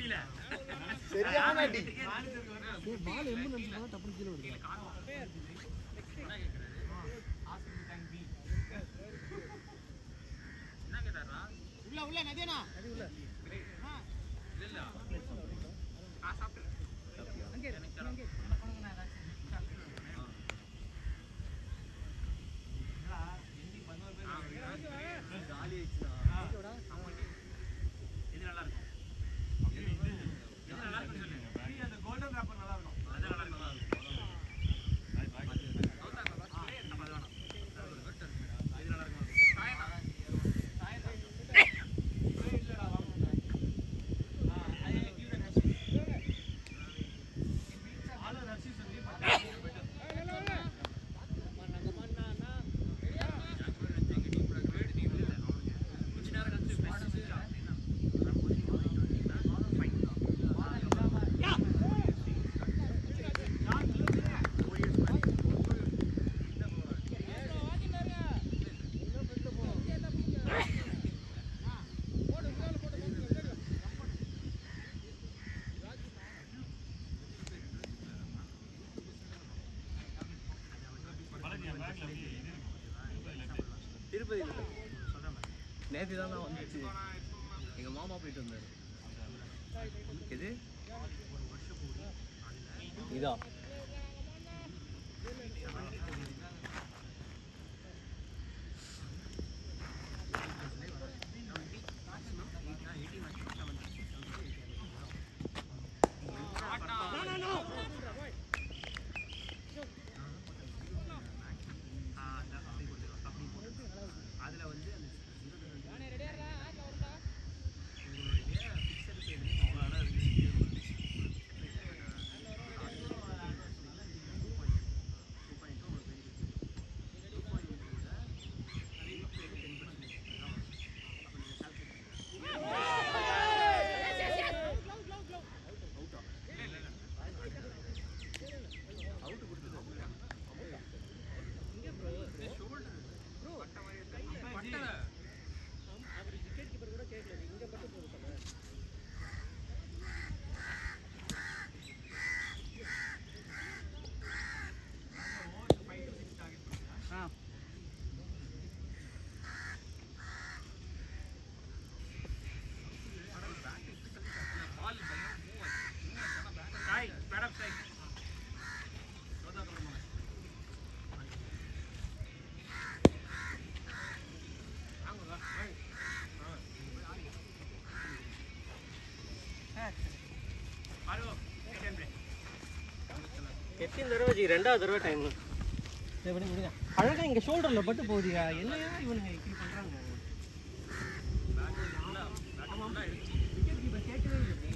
முடியல சரியான அடி பால் எம்பு நினைச்சா டப்புனு கீழே விடுது என்ன கேட்டாரா உள்ள உள்ள நதியனா இல்ல இல்ல நான் சாப்பிட்டேன் எனக்கு தரேன். இது நல்லா இருக்கும் இது நல்லா இருக்கும் சொல்லு அந்த கோல்டன் ராப்பர் நல்லா இருக்கும் அது நல்லா இருக்கும் நம்ம அது வேணாம் இது நல்லா இருக்கும் ஆளு ரசி சொல்லி பத்து கொஞ்ச நேரம் கழிச்சு பேசிட்டு திருப்பதி நேற்று தான் நான் வந்துச்சு எங்கள் மாமா போயிட்டு வந்தார் எது இதா அதுல வந்து அந்த Side, pad up side. பாரு, second break. எத்தனை தடவை ஜி ரெண்டாவது தடவை டைம் விடுங்க விடுங்க அழகா இங்க ஷோல்டர்ல பட்டு போகுதுயா என்னையா இவனுங்க இப்படி பண்றாங்க விக்கெட் கீப்பர் கேட்கவே இல்லை இப்படி.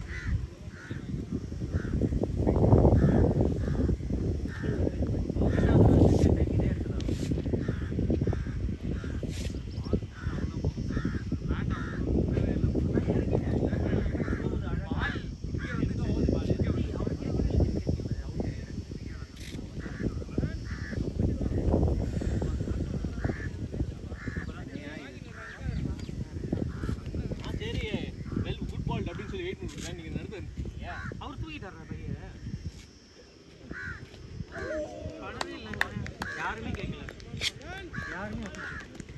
சரி வெல் குட் பால் அப்படின்னு சொல்லி வெயிட் பண்ணிட்டு நீங்க நடந்து அவர் தூக்கிட்டாரா பையன் படவே இல்லைங்க யாருமே கேட்கல யாருமே அப்படி-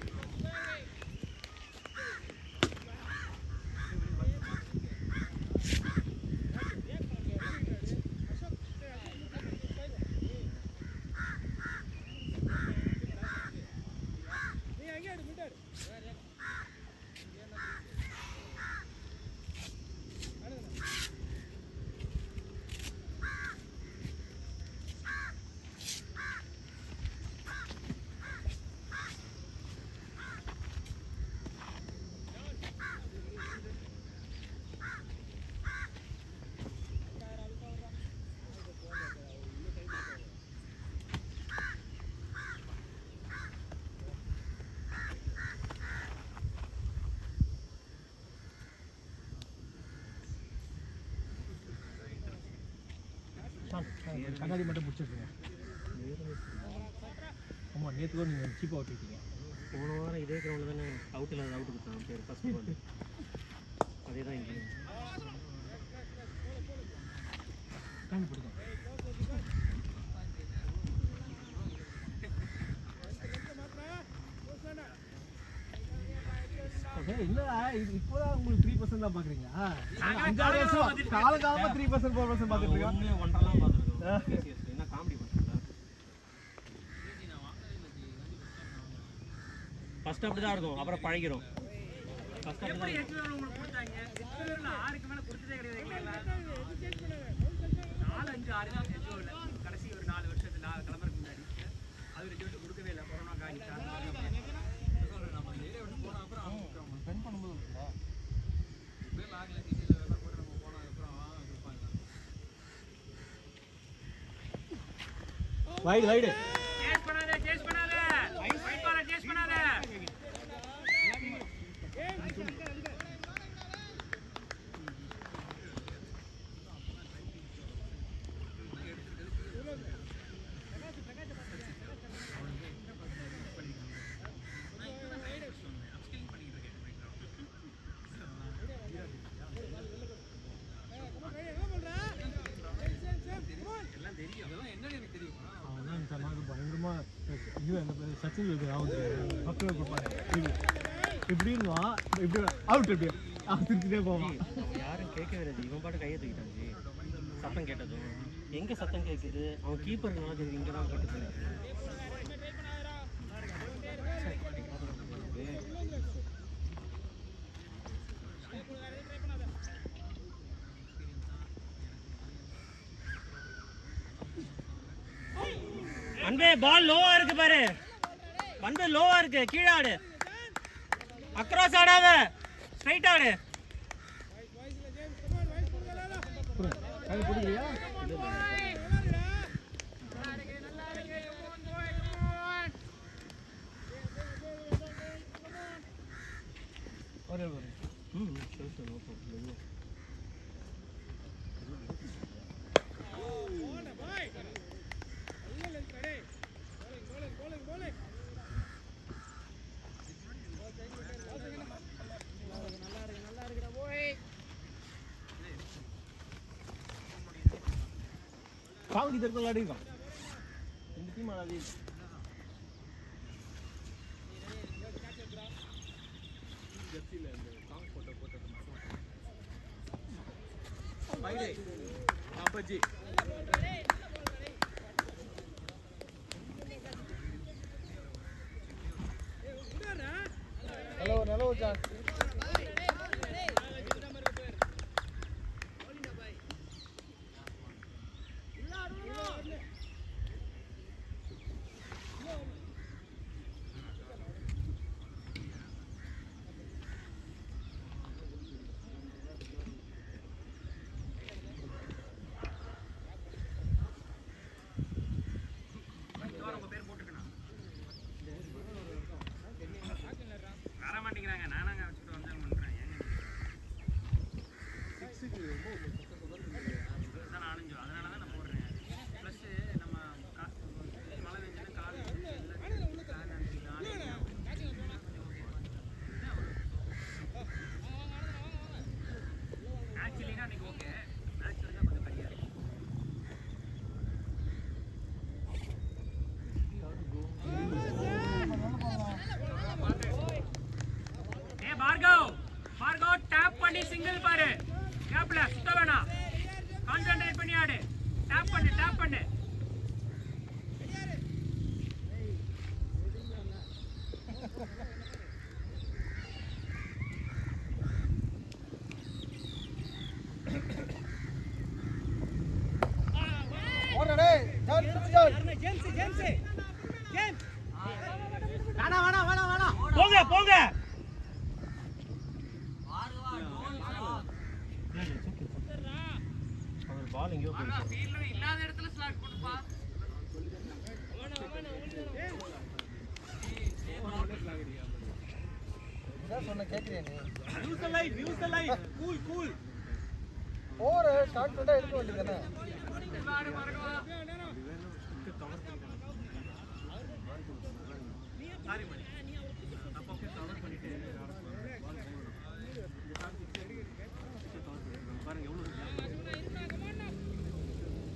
கண்ணாடி மட்டும் பிடிச்சிருக்கீங்க ஆமாம் நேற்று கூட நீங்கள் சீப்பாக ஓட்டிட்டீங்க போன வாரம் இதே கிரவுண்டில் தானே அவுட் இல்லாத அவுட் கொடுத்தாங்க பேர் ஃபர்ஸ்ட் பால் அதே தான் இங்கே டைம் பிடிக்கும் இல்லடா இது இப்போதான் உங்களுக்கு த்ரீ பர்சன்ட் தான் பாக்குறீங்களா அஞ்சாறு வருஷம் காலகாலமா த்ரீ பர்சன்ட் ஃபோர் பர்சன்ட் பாத்துட்டு இருக்கோம் ஒன்று ஒன்றரெல்லாம் பார்த்துருக்கோம் TCS. என்ன காமெடி பண்ணுறா ஃபர்ஸ்ட் அப்படி தான் இருக்கும் அப்புறம் பழகிரும் ஃபர்ஸ்ட் அப்படி தான் எத்தனை பேர் உங்களுக்கு கொடுத்தாங்க எத்தனை பேர் நான் ஆறுக்கு மேல கொடுத்ததே கிடையாது எங்களை நாலு அஞ்சு ஆறு தான் எதுவும் இல்லை கடைசி ஒரு நாலு வருஷத்துல நாலு கிளம்புறதுக்கு முன்னாடி அது ரெண்டு வருஷம் கொடுக்கவே இல்லை கொரோனா காய்ச்சி நம்ம ஏரியா விட்டு போன அப்புறம் ஸ்பெண்ட் பண்ணும்போது வைடு வைடு சேஸ் பண்ணாத சேஸ் பண்ணாத ஃபைட் பால சேஸ் பண்ணாத அவன் சொன்னாங்க பயங்கரமா இது அந்த சச்சின் இது அவுட் பக்கம் கொடுப்பாங்க இது இப்படின்னு இப்படி அவுட் இப்படி அவன் திருச்சிட்டே போவான் யாரும் கேட்கவே இல்லை இவன் பாட்டு கையை தூக்கிட்டான் ஜி சத்தம் கேட்டதும் எங்க சத்தம் கேட்குது அவன் கீப்பர் நல்லா தெரியுது இங்கே தான் கேட்டுச்சு அன்பே பால் லோவா இருக்கு பாரு வந்து லோவா இருக்கு கீழே ஆடு அக்ராஸ் ஆடாத ஸ்ட்ரைட் ஆடு கையில் பிடிக்கிறியா ஒரு ஒரு ம் சரி சரி ஓகே மெதுவா. காமெடி தற்கொலை விளையாடிருக்கான் இந்த டீம் ஆடாது ஹலோ ஹலோ ஜான் உங்க பேர் போட்டுக்கணும் வர மாட்டேங்கிறாங்க நானாங்க வச்சுட்டு வந்தேன் பண்றேன் ஏங்க தான் நாலஞ்சு அதனால தான் நான் போடுறேன் ப்ளஸ் நம்ம கா- மழை பெஞ்சுன்னா கால் மேட்ச் இல்லைன்னா அன்னைக்கு ஓகே மேட்ச் இருந்தால் கொஞ்சம் கரியா இருக்கும் ஏ பார்கவ் பார்கவ் டேப் பண்ணி சிங்கிள் பாரு கேப்ல சுத்த வேணாம் கான்சென்ட்ரேட் பண்ணி ஆடு டேப் பண்ணு டேப் பண்ணு ஓடடே ஜான் பிடிச்சு ஜான் வேணாம் வேணாம் வேணாம் வேணாம் போங்க போங்க அவர் பால் எங்கேயோ போயிடுச்சு ஃபீல்டர் இல்லாத இடத்துல ஸ்லாட் பண்ணுப்பா என்ன சொன்ன கேக்குறியா நீ use the life use the life cool cool ஓர கான்ஃபிடண்டா எடுக்க வேண்டியதானே ஆடு பார்கவா சாரி மணி அப்போ கவர் பண்ணிட்டு பாருங்க எவ்வளோ இருக்கு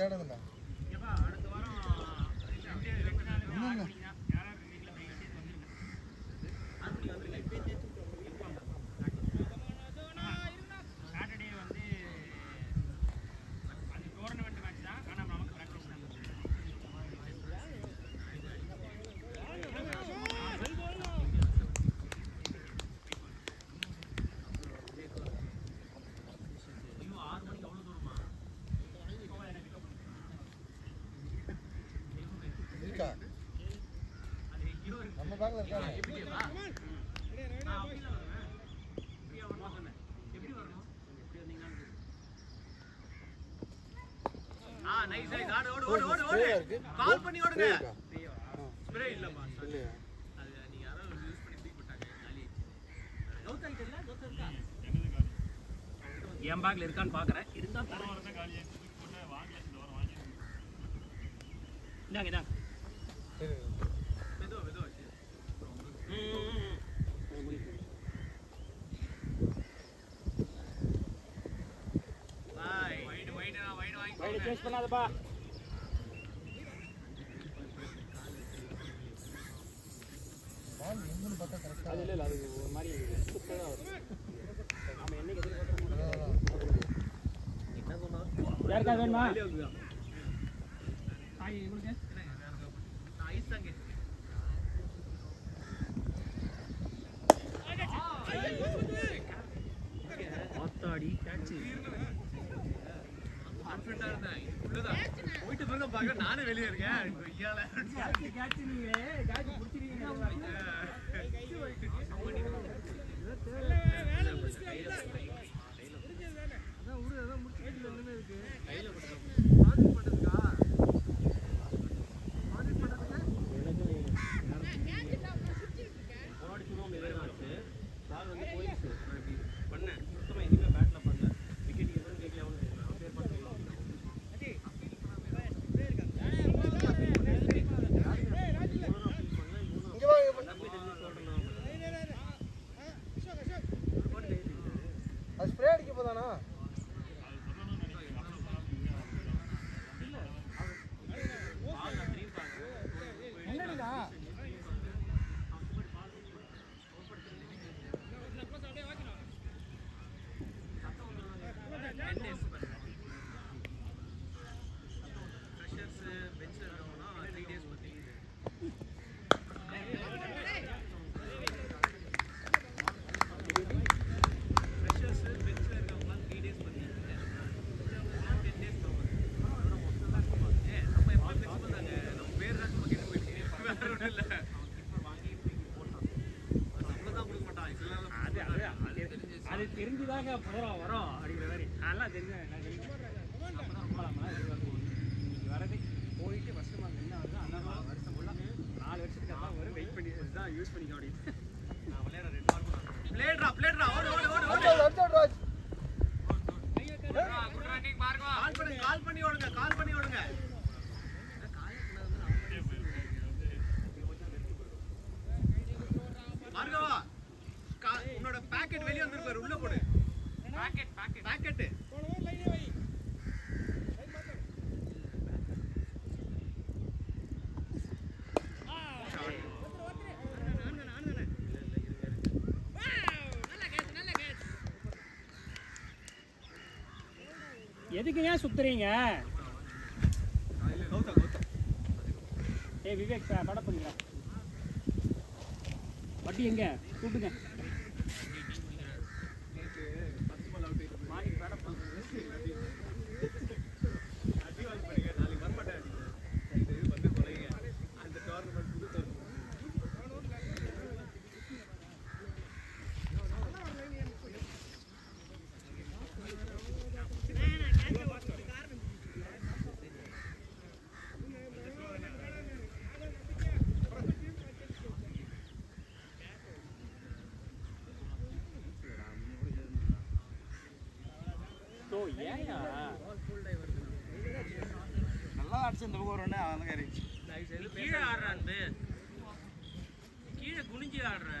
தேடணும்டா ஏப்பா, அடுத்த வாரம் ரெண்டு ரெண்டு நாள் தான் ஆறு மணிக்கு தான். யாராவது வீட்டுல போய் விசேஷம் வந்துருங்க. ஆறு மணிக்கு வந்துருங்க. சாட்டர்டே வந்து அது டோர்னமெண்ட் மேட்ச் தான் ஆனா நமக்கு ப்ராக்டிஸ் தான் இருக்கா நம்ம பேக்ல இருக்கா ஆ நைஸ் நைஸ் ஆடு ஓடு ஓடு ஓடு ஓடு கால் பண்ணி ஓடுங்க ஸ்ப்ரே இல்லப்பா இல்லையா அது நீங்க யாரோ யூஸ் பண்ணி தூக்கி போட்டாங்க காலி கௌதம் இல்ல கௌதம் இருக்கா என் பேக்ல இருக்கான்னு பாக்குறேன் இருந்தா தரேன். இந்தாங்க இந்தாங்க சரி மெதுவா மெதுவா பாய் வைடு வைடு வைடு வாங்கி சேஸ் பண்ணாதப்பா பால் எங்கன்னு பார்த்தா கரெக்டா இல்ல இல்ல அது ஒரு மாதிரி சுத்ததா வரும் நாம என்னைக்கு எதிர்பார்க்கறோமோ யாருக்கா வேணுமா தாய் உங்களுக்கு ஐஸ் தாங்க ஆத்தாடி கேட்ச் கான்ஃபிடண்டா இருந்தேன் உள்ளதா போயிட்டு பிறகு பார்க்க நானே வெளியே இருக்கேன் கொய்யால கேட்ச் நீங்க கேட்ச் புடிச்சிருக்கீங்க இங்க வா இங்க வா. அது ஸ்ப்ரே அடிக்க போதானா என்னடிடா ஃப்ரெஷர்ஸ் பெஞ்ச்ல இருக்கவங்கன்னா த்ரீ டேஸ் பத்தி ஃப்ரெஷர்ஸ் பெஞ்ச்ல இருக்கவங்க த்ரீ டேஸ் பத்தி டென் டேஸ் ஏ நம்ம எப்போ பெஞ்ச் பண்ணாங்க நம்ம பேர் தான் சும்மா கேட்டு போயிட்டு வேற ஒன்றும் இல்லை சம்பளம் தான் கொடுக்க மாட்டான் இதெல்லாம் அது அது அது அது தெரிஞ்சுதாங்க போறோம் வரோம் அப்படிங்கிற மாதிரி அதெல்லாம் தெரிஞ்சேன் நான் தெரிஞ்சேன் அப்பதான் ரொம்ப நாளா எதிர்பார்ப்போம். இன்னைக்கு வரது போயிட்டு ஃபர்ஸ்ட் மந்த் என்ன வருது அந்த நாலு வருஷம் ஃபுல்லா நாலு வருஷத்துக்கு அதான் வரும் வெயிட் பண்ணி தான் யூஸ் பண்ணிக்க அப்படின்னு நான் விளையாட ரெண்டு மார்க் பிளேட்ரா பிளேட்ரா ஓடு ஓடு ஓடு ஓடு அடிச்சாடு, அடிச்சாடு ராஜ் கால் பண்ணி கால் பண்ணி ஓடுங்க கால் பண்ணி ஓடுங்க பார்கவா கா- உன்னோட பாக்கெட் வெளிய வந்திருப்பாரு உள்ள போடு பாக்கெட் பாக்கெட் பாக்கெட் எதுக்கு ஏன் சுத்துறீங்க ஏய் விவேக் ப- படம் பண்ணிக்கலாம் வட்டி எங்க கூப்பிடுங்க ஓ ஏயா நல்லா அடிச்சு இந்த பக்கம் வரணும் அந்த மாதிரி கீழே ஆடுறான் கீழே குனிஞ்சு ஆடுற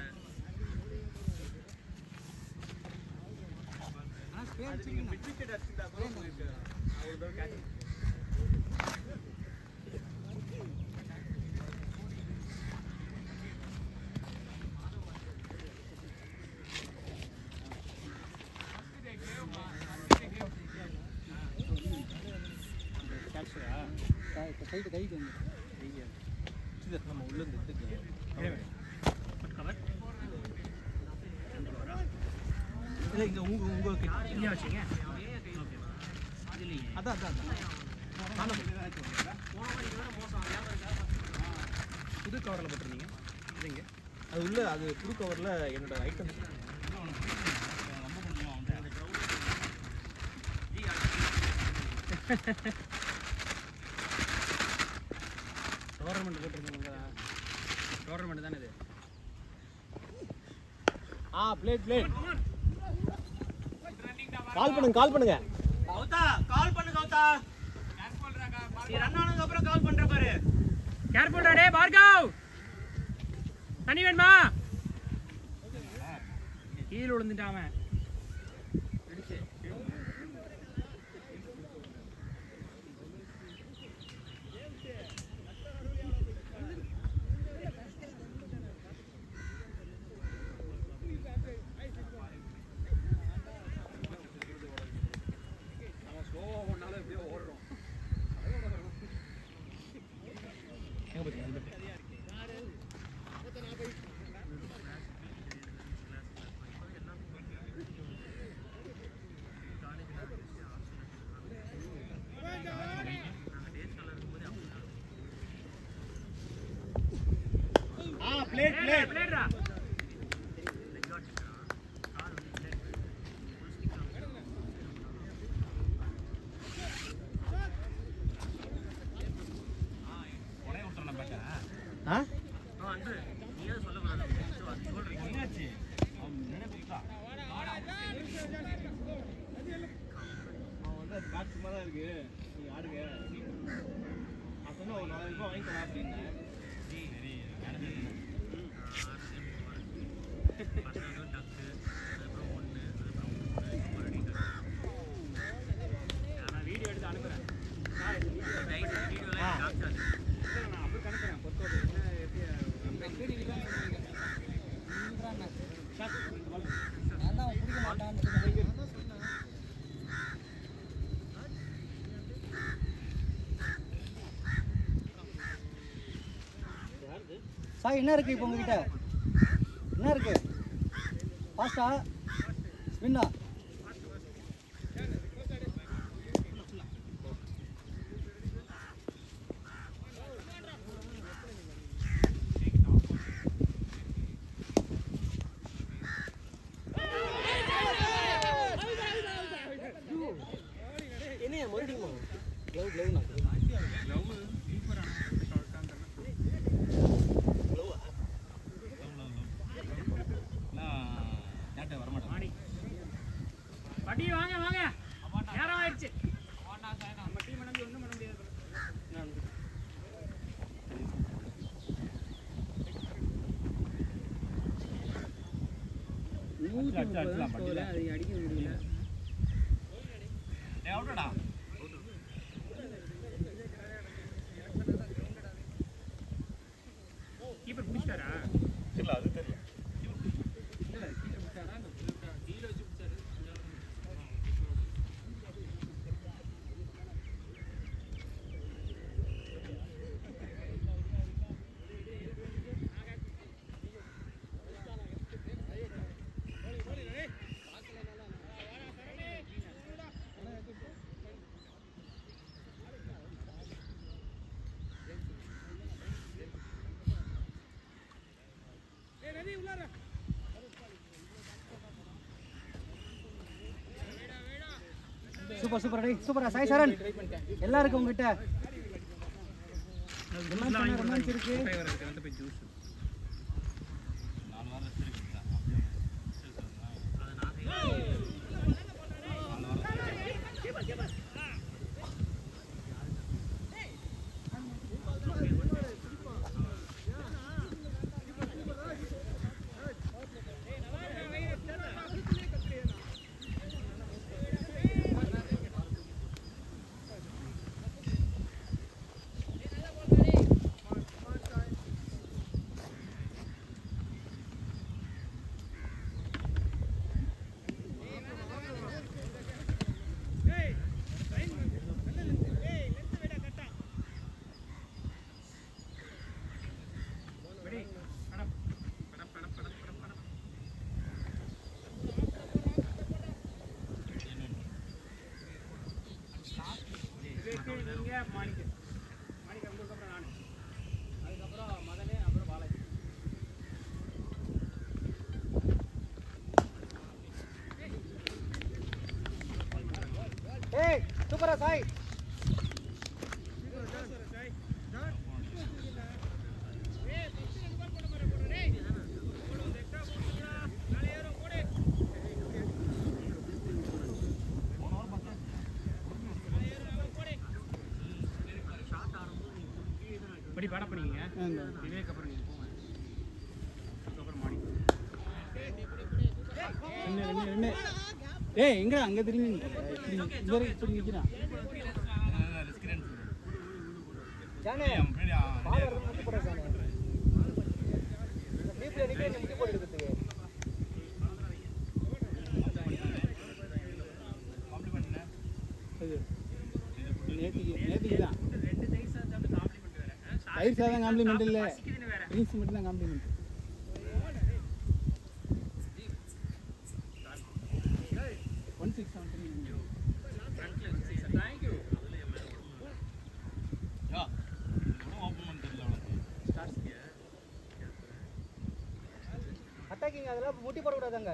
விக்கெட் அடிச்சுட்டா கூட போயிருக்கு கைட்டு கைக்கு வந்து நம்ம உள்ள இருந்து எடுத்துக்கலாம் கவர் இல்லை இங்கே உங்க உங்க கிட்ட இங்கே வச்சுங்க அதான் அதான் அதான் காணோம். புது கவரில் போட்டிருந்தீங்க இல்லைங்க அது உள்ள அது புது கவரில் என்னோட ஐட்டம் டோர்னமெண்ட் போட்டிருக்கீங்க டோர்னமெண்ட் தானே இது ஆ பிளேட் பிளேட் கால் பண்ணுங்க கால் பண்ணுங்க கௌதா கால் பண்ணு கௌதா நீ ரன் ஆனதுக்கு அப்புறம் கால் பண்ற பாரு கேர்ஃபுல்டா டே பார்கவ் தண்ணி வேணுமா கீழே விழுந்துட்டான் அவன் ஆ பிளேட் பிளேட் பிளேட்ரா ஆ அவன் வந்து அது பேட் சும்மா தான் இருக்கு நீ ஆடுங்க நான் சொன்ன ஒரு நாலாயிரம் ரூபாய் வாங்கிக்கலாம் அப்படின்னேன் நான் வீடியோ எடுத்து அனுப்புறேன் ஆ நான் அப்படி அனுப்புறேன் பொறுத்தோடு என்ன எப்படி நான் தான் அவன் பிடிக்க மாட்டான்னு சொன்னேன். சாய் என்ன இருக்கு இப்போ உங்ககிட்ட என்ன இருக்கு ஃபாஸ்டா ஸ்பின்னா என்னையா மறுபடியும் க்ளவ் க்ளவ் நான் பட்டி வாங்க வாங்க நேரம் ஆயிடுச்சு நம்ம டீம் நம்பி ஒன்றும் பண்ண முடியாது அது அடிக்க முடியல கீப்பர் பிடிச்சிட்டாரா இல்லை அது தெரியல சூப்பர் சூப்பர் டேய் சூப்பரா சாய் சரண் எல்லாம் இருக்கு உங்ககிட்ட ரொமான்ஸ் இருக்கு சாய் இப்படி பாட பண்ணிக்கங்க விவேக் அப்புறம் நீங்க போங்க அதுக்கப்புறம் மாடி ரெண்டு ரெண்டு ரெண்டு ஏய் எங்க அங்க திரும்பி இப்படி இங்க வரைக்கும் இப்படி நிக்கிறான் ஜானே பால் வரது முட்டி போட ஜானே இந்த டீப்ல நிக்க இந்த முட்டி போட்டு எடுக்கிறதுக்கு இது நேத்திக்கு நேத்திக்கு தான் ரெண்டு தைஸ் சாப்பிட்டு காம்ப்ளிமெண்ட் வேற தயிர் சாதம் காம்ப்ளிமெண்ட் இல்ல பசிக்குதுன்னு வேற ட்ரிங்க்ஸ் மட்டும் தான் compliment one six seven thank you attacking அதெல்லாம் முட்டி போடக்கூடாதாங்க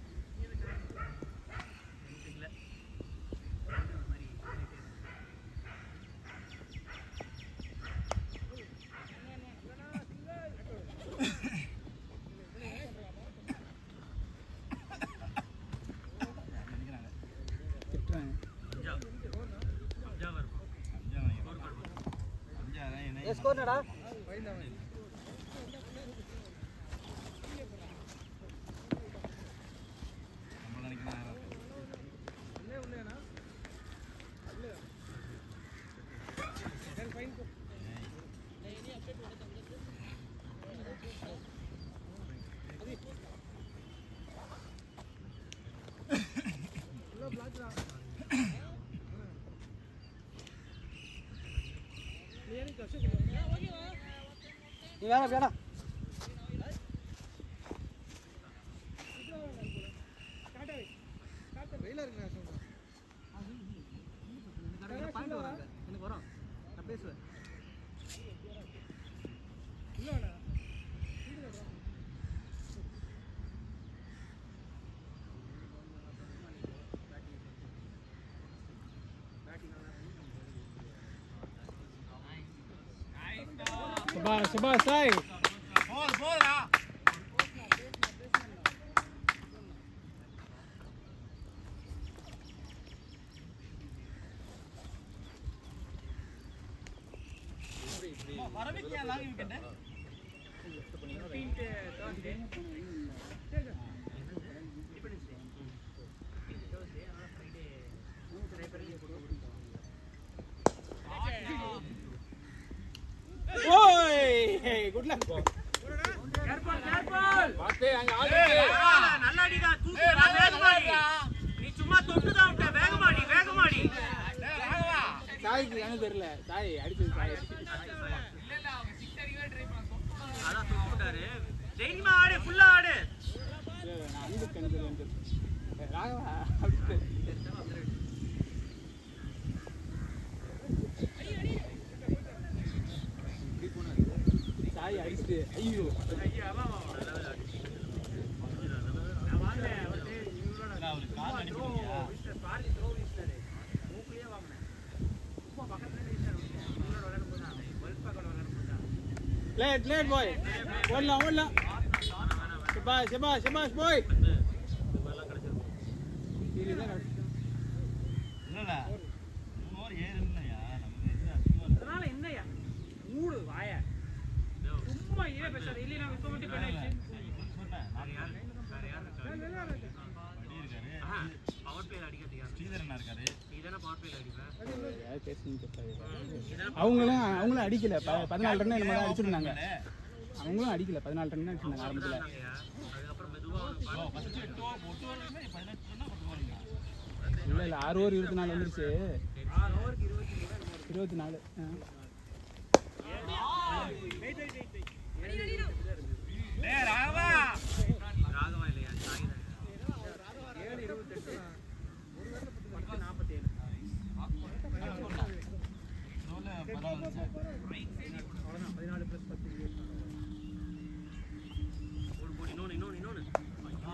திட்டுறாங்க ஏ ஸ்கோர் என்னடா நீ வேணா வேணா பாயிண்ட் வராங்க எனக்கு வரும் நான் பேசுவேன் சுபா சுபா சாய் போதும் போதுடா வரவேற்கியா லாங் விக்கெட் ஓய் குட் லக் கேர்ஃபுல் கேர்ஃபுல் பாத்தே அங்க ஆள் நல்ல அடிடா தூக்குடா வேகமாடி நீ சும்மா தொட்டுதான் விட்ட வேகமாடி வேகமாடி சாய்க்கு எனக்கு தெரியல சாய் அடிச்சது சாய் அதான் தூக்கி விட்டாரு தைரியமா ஆடு ஃபுல்லா ஆடு நான் அன்பு கணக்கு ராகவா அப்படி சாய் அடிச்சுட்டு ஐயோ நான் வாங்கினேன் அவர்கிட்ட இவங்களோட த்ரோ வீசிட்டார் பாரி த்ரோ வீசிட்டாரு மூக்குலயே வாங்கினேன் சும்மா பக்கத்துல வீசிட்டாரு இவங்களோட விளையாடும் போது தான் பல்ப் பக்கம் விளையாடும் போது தான் லேட் லேட் பாய் ஓடலாம் ஓடலாம் சபாஷ் சபாஷ் சபாஷ் பாய் இதுதான் கிடைச்சிடும் இல்லடா மூணு ஓவர் ஏழு இல்லையா நமக்கு இது அதிகமா இருக்கு அதனால என்னய்யா மூடு வாய சும்மா இதே பேசாத இல்லையா நான் இப்ப மட்டும் போயிடுச்சு சொன்னேன் வேற யாரு வேற யாரு இருக்காரு பவர் பிளேயர் அடிக்கிறதுக்கா ஸ்ரீதரன் இருக்காரு நீ தானே பவர் பிளேயர் அடிப்ப அவங்களும் அவங்களும் அடிக்கல ப- பதினாலு ரன் நம்ம தான் அடிச்சிருந்தாங்க அவங்களும் அடிக்கல பதினாலு ரன் தான் அடிச்சிருந்தாங்க ஆரம்பத்தில் அதுக்கப்புறம் மெதுவா ஃபர்ஸ்ட் எட்டு ஓவர் எட்டு ஓவருமே பதினெட்டு ரன்னா பத்து ஓவருங்க இல்லை இல்லை ஆறு ஓவர் இருபத்தி நாலு வந்துருச்சு ஆறு ஓவருக்கு இருபத்தி மூணு இருபத்தி நாலு ஆ. டேய் ராகவா ராகவா இல்லையா சாகிதா ஏழு இருபத்தெட்டு பத்து நாற்பத்தேழு அவ்வளோதான் பதினாலு ப்ளஸ் பத்து இருபத்தி ஓடு போடு இன்னொன்னு இன்னொன்னு இன்னொன்னு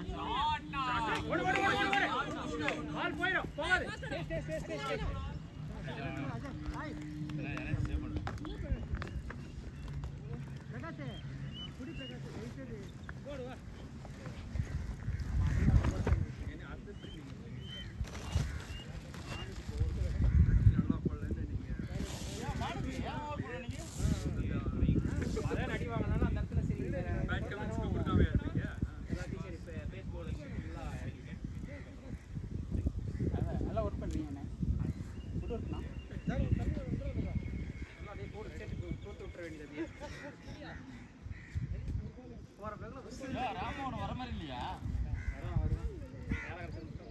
ஓடு ஓடு ஓடு ஓடு பால் போயிடும் போகாது அதான் அடி வாங்கினாலும் அந்த இடத்துல சரி இந்த எல்லாத்தையும் சரி பே- பேஸ் bowling full ஆ இறக்கிட்டேன். அதான், நல்லா ஒர்க் பண்ணுறீங்க குட் ஒர்க்ண்ணா நல்லா அப்படியே போட்டு சேர்த்து கு- போட்டு விட்டுற வேண்டியது அப்படியே. போற பேர்ல bus ராமவன் வர மாதிரி இல்லையா வரும், வரும். வேலை கிடைச்சது மட்டும்.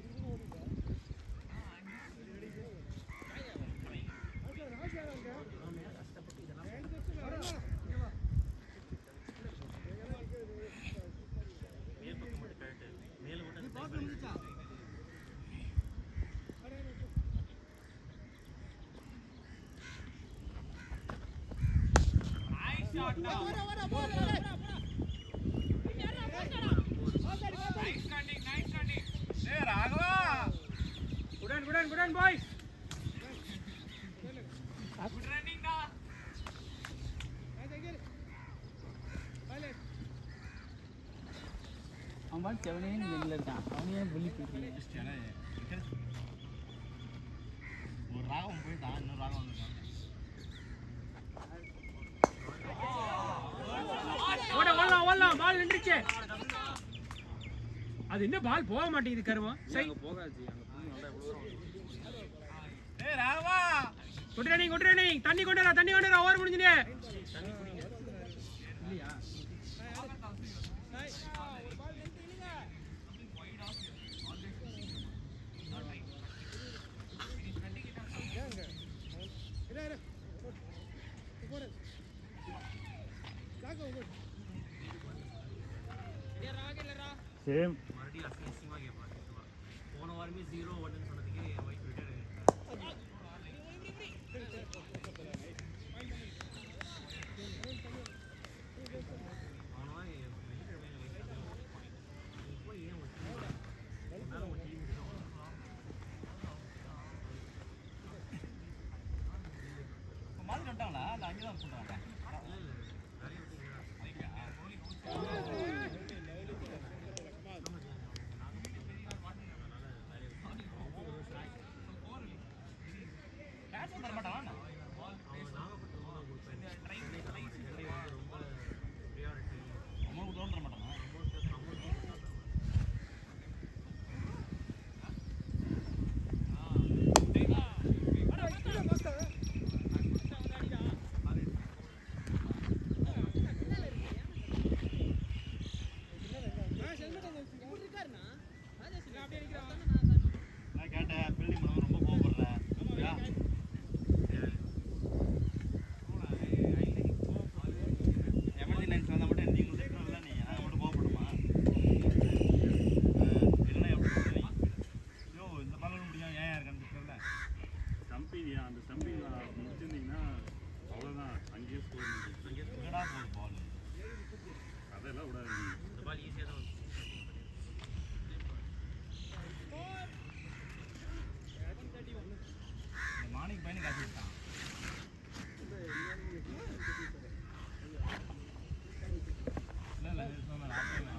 ஏய் Raghava Good on, good on, good on, boys. அவன் பாட்டு செவனே வெளியில் இருக்கான் அவனையே புள்ளி போயிட்டு ஒரு ராகம் போயிட்டான் இன்னொரு ராகம் வந்துட்டான் ஓட ஓடலாம் ஓடலாம் பால் நின்றுச்சு அது என்ன பால் போக மாட்டேங்குது கருவம் சரி ஏய் Raghava good running good running தண்ணி கொண்டு வரா தண்ணி கொண்டு வரா ஓவர் முடிஞ்சுனே இல்லையா சேம் மறுபடியும் அசிங்கமா கேட்பான் போன வாரமே ஜீரோ ஒன்னு சொன்னதுக்கே என் வைஃப் ரிட்டர்ன் அவனா என் வெள்ளிக்கிழமை நீ போய் ஏன் ஒரு team உன் மேல ஒரு team இருக்கு. இப்ப மாதிரி வந்துட்டாங்களா இல்ல அங்கேதான் சொல்றாங்க தர மாட்டான் அமௌண்ட் கொடுத்தா தர மாட்டானா நான் கேட்டேன் பில்டிங் பண்ண ரொம்ப கோவப்படுறேன் அப்படியா? எமர்ஜென்சி வந்தால் மட்டும் நீங்களும் திட்டணும்ல நீ நாங்கள் மட்டும் கோவப்படுமா இல்லைன்னா எப்படி சொல்லுவீங்க? ஐயோ இந்த பக்கம் முடியும் ஏன் இருக்கான்னு திட்டல ஸ்டம்பிங் அந்த ஸ்டம்பிங் முடிச்சிருந்தீங்கன்னா அவ்வளோதான் அங்கேயே ஸ்கோர் அங்கே எங்கடா போகுது பால் அதெல்லாம் விடாது நீ இந்த பால் ஈஸியாக தான் இந்த மார்னிங் பையனை காட்டி விட்டான் இல்லை இல்லை இது சொன்னேன் லாஸ்ட் டைம்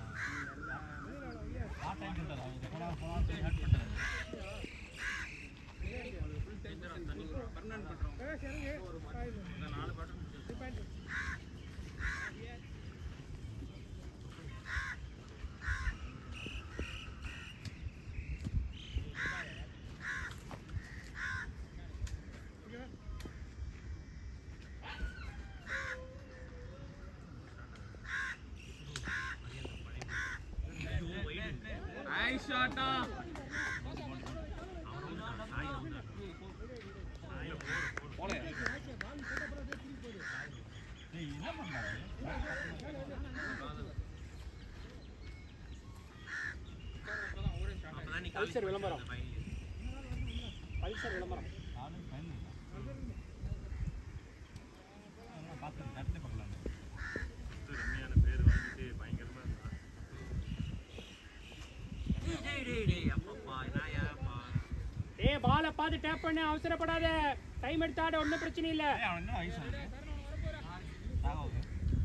லாஸ்ட் டைம் சொல்கிறார் அவர் போனால் போனால் சொல்லி ஹர்ட் பண்ணுறாரு நைஸ் ஷாட்டா ஏய் என்ன பண்ணுறாரு பல்சர் விளம்பரம் பல்சர் விளம்பரம் நானும் ஃபைனல் பார்த்து கரெக்டாக பார்க்கலாம் ரம்மியான பேர் வாங்கிட்டு பயங்கரமாக இருந்தான் டேய் டேய் டேய் அப்பப்பா நான் ஏன்ப்பா டேய் பாலை பார்த்து டேப் பண்ணு அவசரப்படாத டைம் எடுத்து ஆட ஒன்றும் பிரச்சனை இல்லை அவன் என்ன வயசு ஆகுது ராகவ்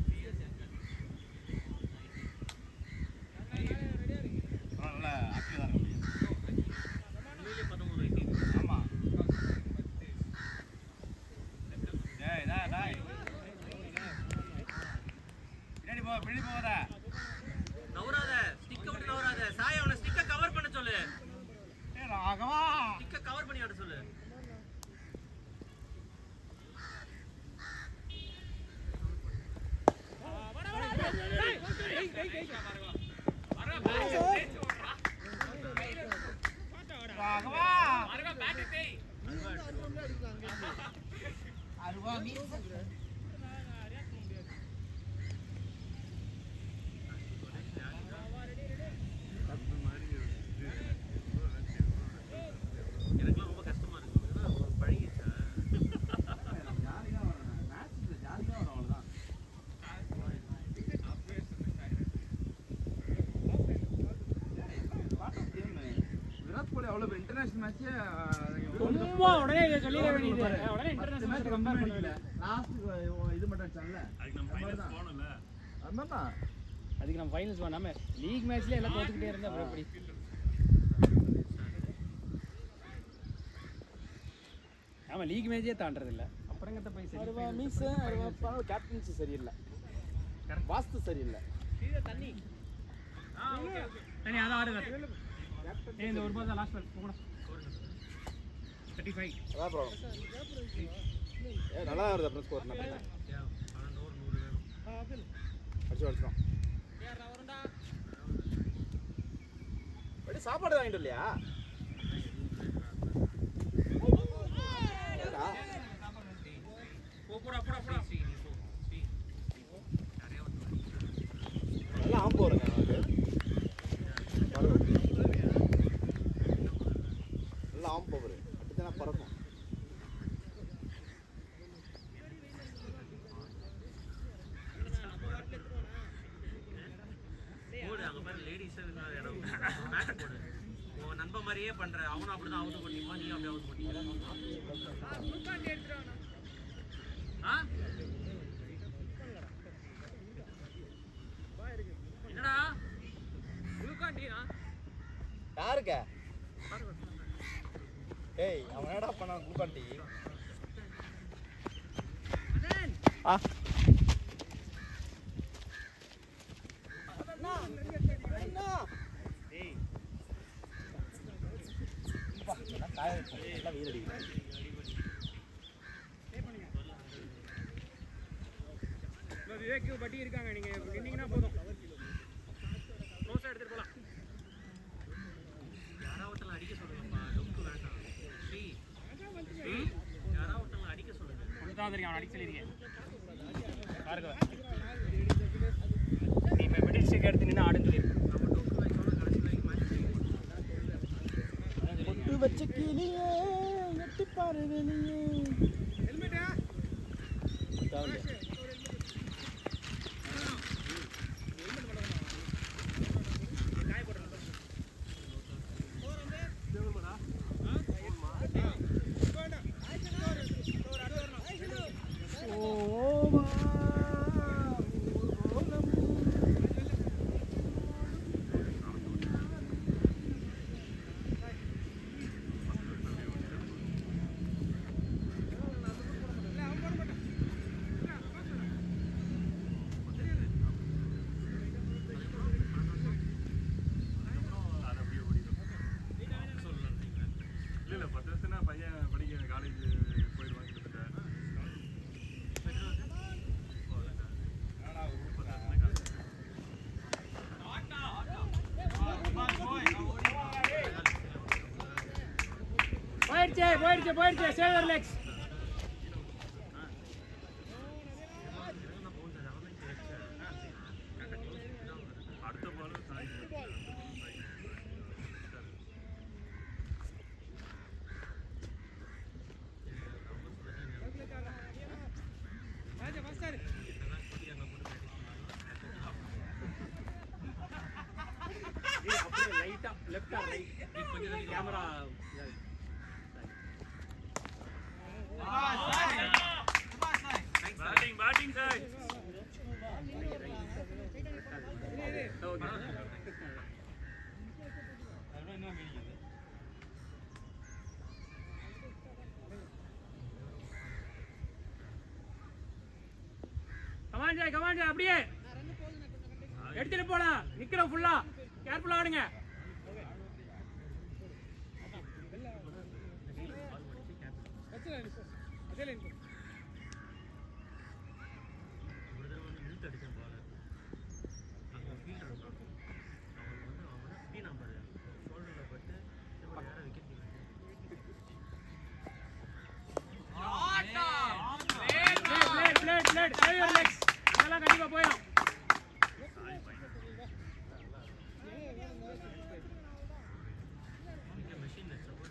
நல்ல ஆக்டிவ் தான் இருக்க ஆமா டேய் டேய் டேய் பின்னாடி போ பின்னாடி போகாத நவராத ஸ்டிக்க விட்டு நவராத சாய் அவனை ஸ்டிக்க கவர் பண்ண சொல்லு ஏய் ராகவா ஸ்டிக்க கவர் பண்ணி ஆட சொல்லு ராகவா அருவா நீ எனக்குலாம் ரொம்ப கஷ்டமா இருக்கு ஏன்னா பழகிச்சா ஜாலியா வரணும் மேட்ச்ல ஜாலியா வரும் அவ்வளவுதான் விராட் கோலி அவ்வளவு இன்டர்நேஷனல் மேட்ச் சும்மா உடனே இதை சொல்லிட வேண்டியது உடனே மேட்ச் இன்டர்நேஷனல் கம்பேர் பண்ணல லாஸ்ட் இது மட்டும் அடிச்சாங்கல்ல அதுக்கு நம்ம ஃபைனல்ஸ் போகணும்ல அதுதான் அதுக்கு நம்ம ஃபைனல்ஸ் பண்ணாம லீக் மேட்ச்ல எல்லாம் தோத்துக்கிட்டே இருந்தா அப்புறம் எப்படி ஆமா லீக் மேட்சே தாண்டறது இல்ல அப்புறங்கத்த போய் சரி அருவா மீஸ் அருவா கேப்டன்சி சரியில்லை வாஸ்து சரியில்லை தண்ணி அதான் ஆடுங்க ஏய் இந்த ஒரு பால் தான் லாஸ்ட் பால் போகணும் தேர்ட்டி ஃபைவ் அதான் ப்ராப்ளம் ஏ நல்லா வருது அப்புறம் ஸ்கோர் என்ன பண்ண அடிச்சு அடிச்சோம் படி சாப்பாடு வாங்கிட்டு இல்லையா என்னடா? நல்லா ஆம்பு வருங்க நமக்கு நல்லா ஆம்பு வரும் அப்படித்தானே பறக்கும் போடு அங்க பாரு லேடிஸ் இடம் மேட்ச் போடு உன் நண்பன் மாதிரியே பண்ற அவனும் அப்படிதான் அவுட் பண்ணிப்பான் நீ அப்படியே அவுட் பண்ணிப்பான் ஆ என்னடா யாருக்க ஏய் அவன் என்னடா பண்ணான் குளுக்கான் டீ ஆ விவேக் பட்டி இருக்காங்க நீங்க நின்னீங்கன்னா போதும் க்ளோஸா எடுத்துட்டு போலாம் யாராவது ஒருத்தன் அடிக்க சொல்லுங்கப்பா டொக்கு வேண்டாம் ஸ்ரீ ஸ்ரீ யாராவது ஒருத்தன் அடிக்க சொல்லுங்க ஒன்று வந்திருக்கேன் அவன் அடிக்க சொல்லியிருக்கேன் பாருங்க நீ இப்போ மெடில் ஸ்டிக் எடுத்து நின்று ஆடுன்னு சொல்லியிருக்கேன் நம்ம டொக்கு வைக்கணும் கடைசி வரைக்கும் மேட்ச் பொட்டு வச்ச கிளியே எட்டி பாரு வெளியே அது அப்படியே ஓடிடும் இல்லை இல்லை பத்து வருஷம்னா பையன் படிக்க காலேஜ் போயிடுவாங்க கிட்டத்தட்ட போயிடுச்சு போயிடுச்சு போயிடுச்சு சேவர் லெக்ஸ் அடுத்த பாலும் சாய் அப்படியே லைட்டா left or right camera batting batting sir okay come on Joy come on Joy அப்படியே எடுத்துட்டு போலாம் நிக்கிறோம் ஃபுல்லா கேர்ஃபுல்லா ஆடுங்க ஒரு தடவை வந்து நிறுத்து அடிச்சேன் பால் அங்கே ஃபீல்டர் இருந்தான் அவன் வந்து அவன் வந்து ஸ்பீன் நம்பர் ஷோல்டரில் பட்டு திரும்ப நேராக wicket played played played save your legs அதெல்லாம் கண்டிப்பா போயிடும் இங்கே மெஷின் சப்போஸ்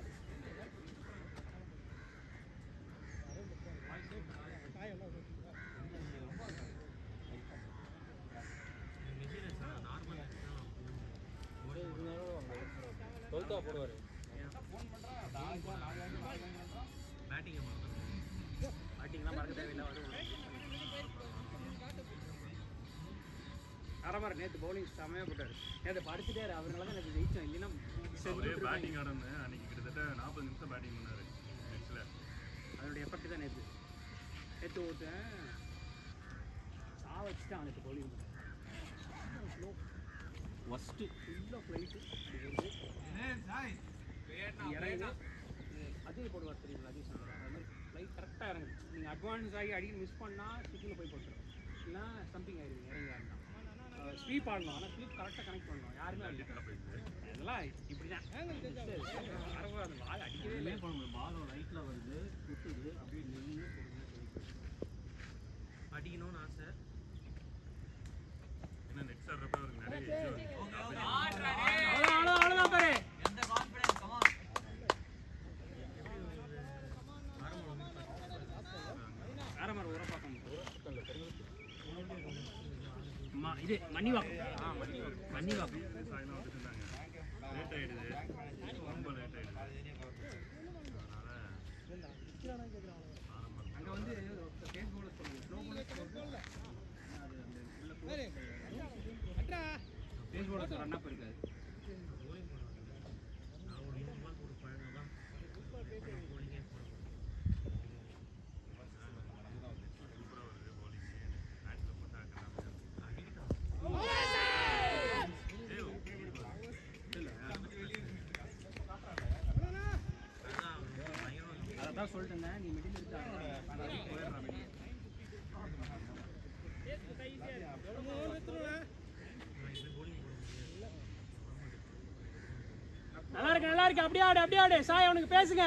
மெஷின் நார்மல் பேட்டிங்கை மறந்து பேட்டிங்லாம் மறக்க தேவையில்லை வரும் அரமார் நேற்று பவுலிங் செமையா போட்டார் நேற்று படிச்சுட்டே அவங்களால தான் எனக்கு ஜெயிச்சோம் இல்லைன்னா ஒரே செஞ்சுட்டு பேட்டிங் ஆடன்னு அன்னைக்கு கிட்டத்தட்ட நாற்பது நிமிஷம் பேட்டிங் பண்ணாரு நெக்ஸ்ட்ல அதனுடைய எஃபெக்ட் தான் நேற்று நேற்று ஒருத்தன் சா வச்சுட்டான் நேற்று பவுலிங் ஃபஸ்ட்டு ஃபுல்லாக ஃப்ளைட்டு இறங்குது அதே போடுவார் தெரியுங்களா அதே சொல்லுவார் அது மாதிரி ஃப்ளைட் கரெக்டாக இறங்குது நீங்கள் அட்வான்ஸ் ஆகி அடிக்க மிஸ் பண்ணால் சிக்கில் போய் போட்டுரும் இல்லைன்னா ஸ்டம்பிங் ஆயிடுவீங்க இறங்கி ஆடணும் ஸ்வீப் ஆடணும் ஆனால் ஸ்வீப் கரெக்டாக கனெக்ட் பண்ணணும் யாருமே அடிக்கல அதெல்லாம் இப்படி தான் அந்த வால் அடிக்கவே இல்லை பாலம் ரைட்ல வருது குத்துது அப்படியே நின்று அடிக்கணும்னு ஆசை ஏன்னா நெக்ஸ்ட் ஆடுறப்ப அவருக்கு நிறைய issue வருது. அவ்வளோ அவ்வளோ அவ்வளோதான் பாரு வேற மாதிரி உரம் பார்க்கணும் அம்மா இது மன்னிவாக்கம் மன்னிவாக்கம் சாயங்காலம் வந்துட்டு இருந்தாங்க லேட் ஆயிடுது ரொம்ப லேட் ஆயிடுது அதனால அங்கே வந்து ஃபேஸ் போல சொல்லுங்க ஸ்லோ போல ஃபேஸ் போல ரன் அப் இருக்காது நான் ஒரு இருபது பால் போட்டு பழக்கம் தான் போலிங்கே சூப்பரா வருது bowling. Hat ல போட்டா கண்ணாமூச்சி. அடிக்கிட்டான் ஏய், okay. அதான் பயங்கரம் அதை தான் சொல்லிட்டு இருந்தேன் நீ மிடில் இருக்கா போயிடுறா வெளியே நான் இப்படி bowling போட முடியாது நல்லா இருக்கு நல்லா இருக்கு அப்படியே ஆடு அப்படியே ஆடு சாய் அவனுக்கு பேசுங்க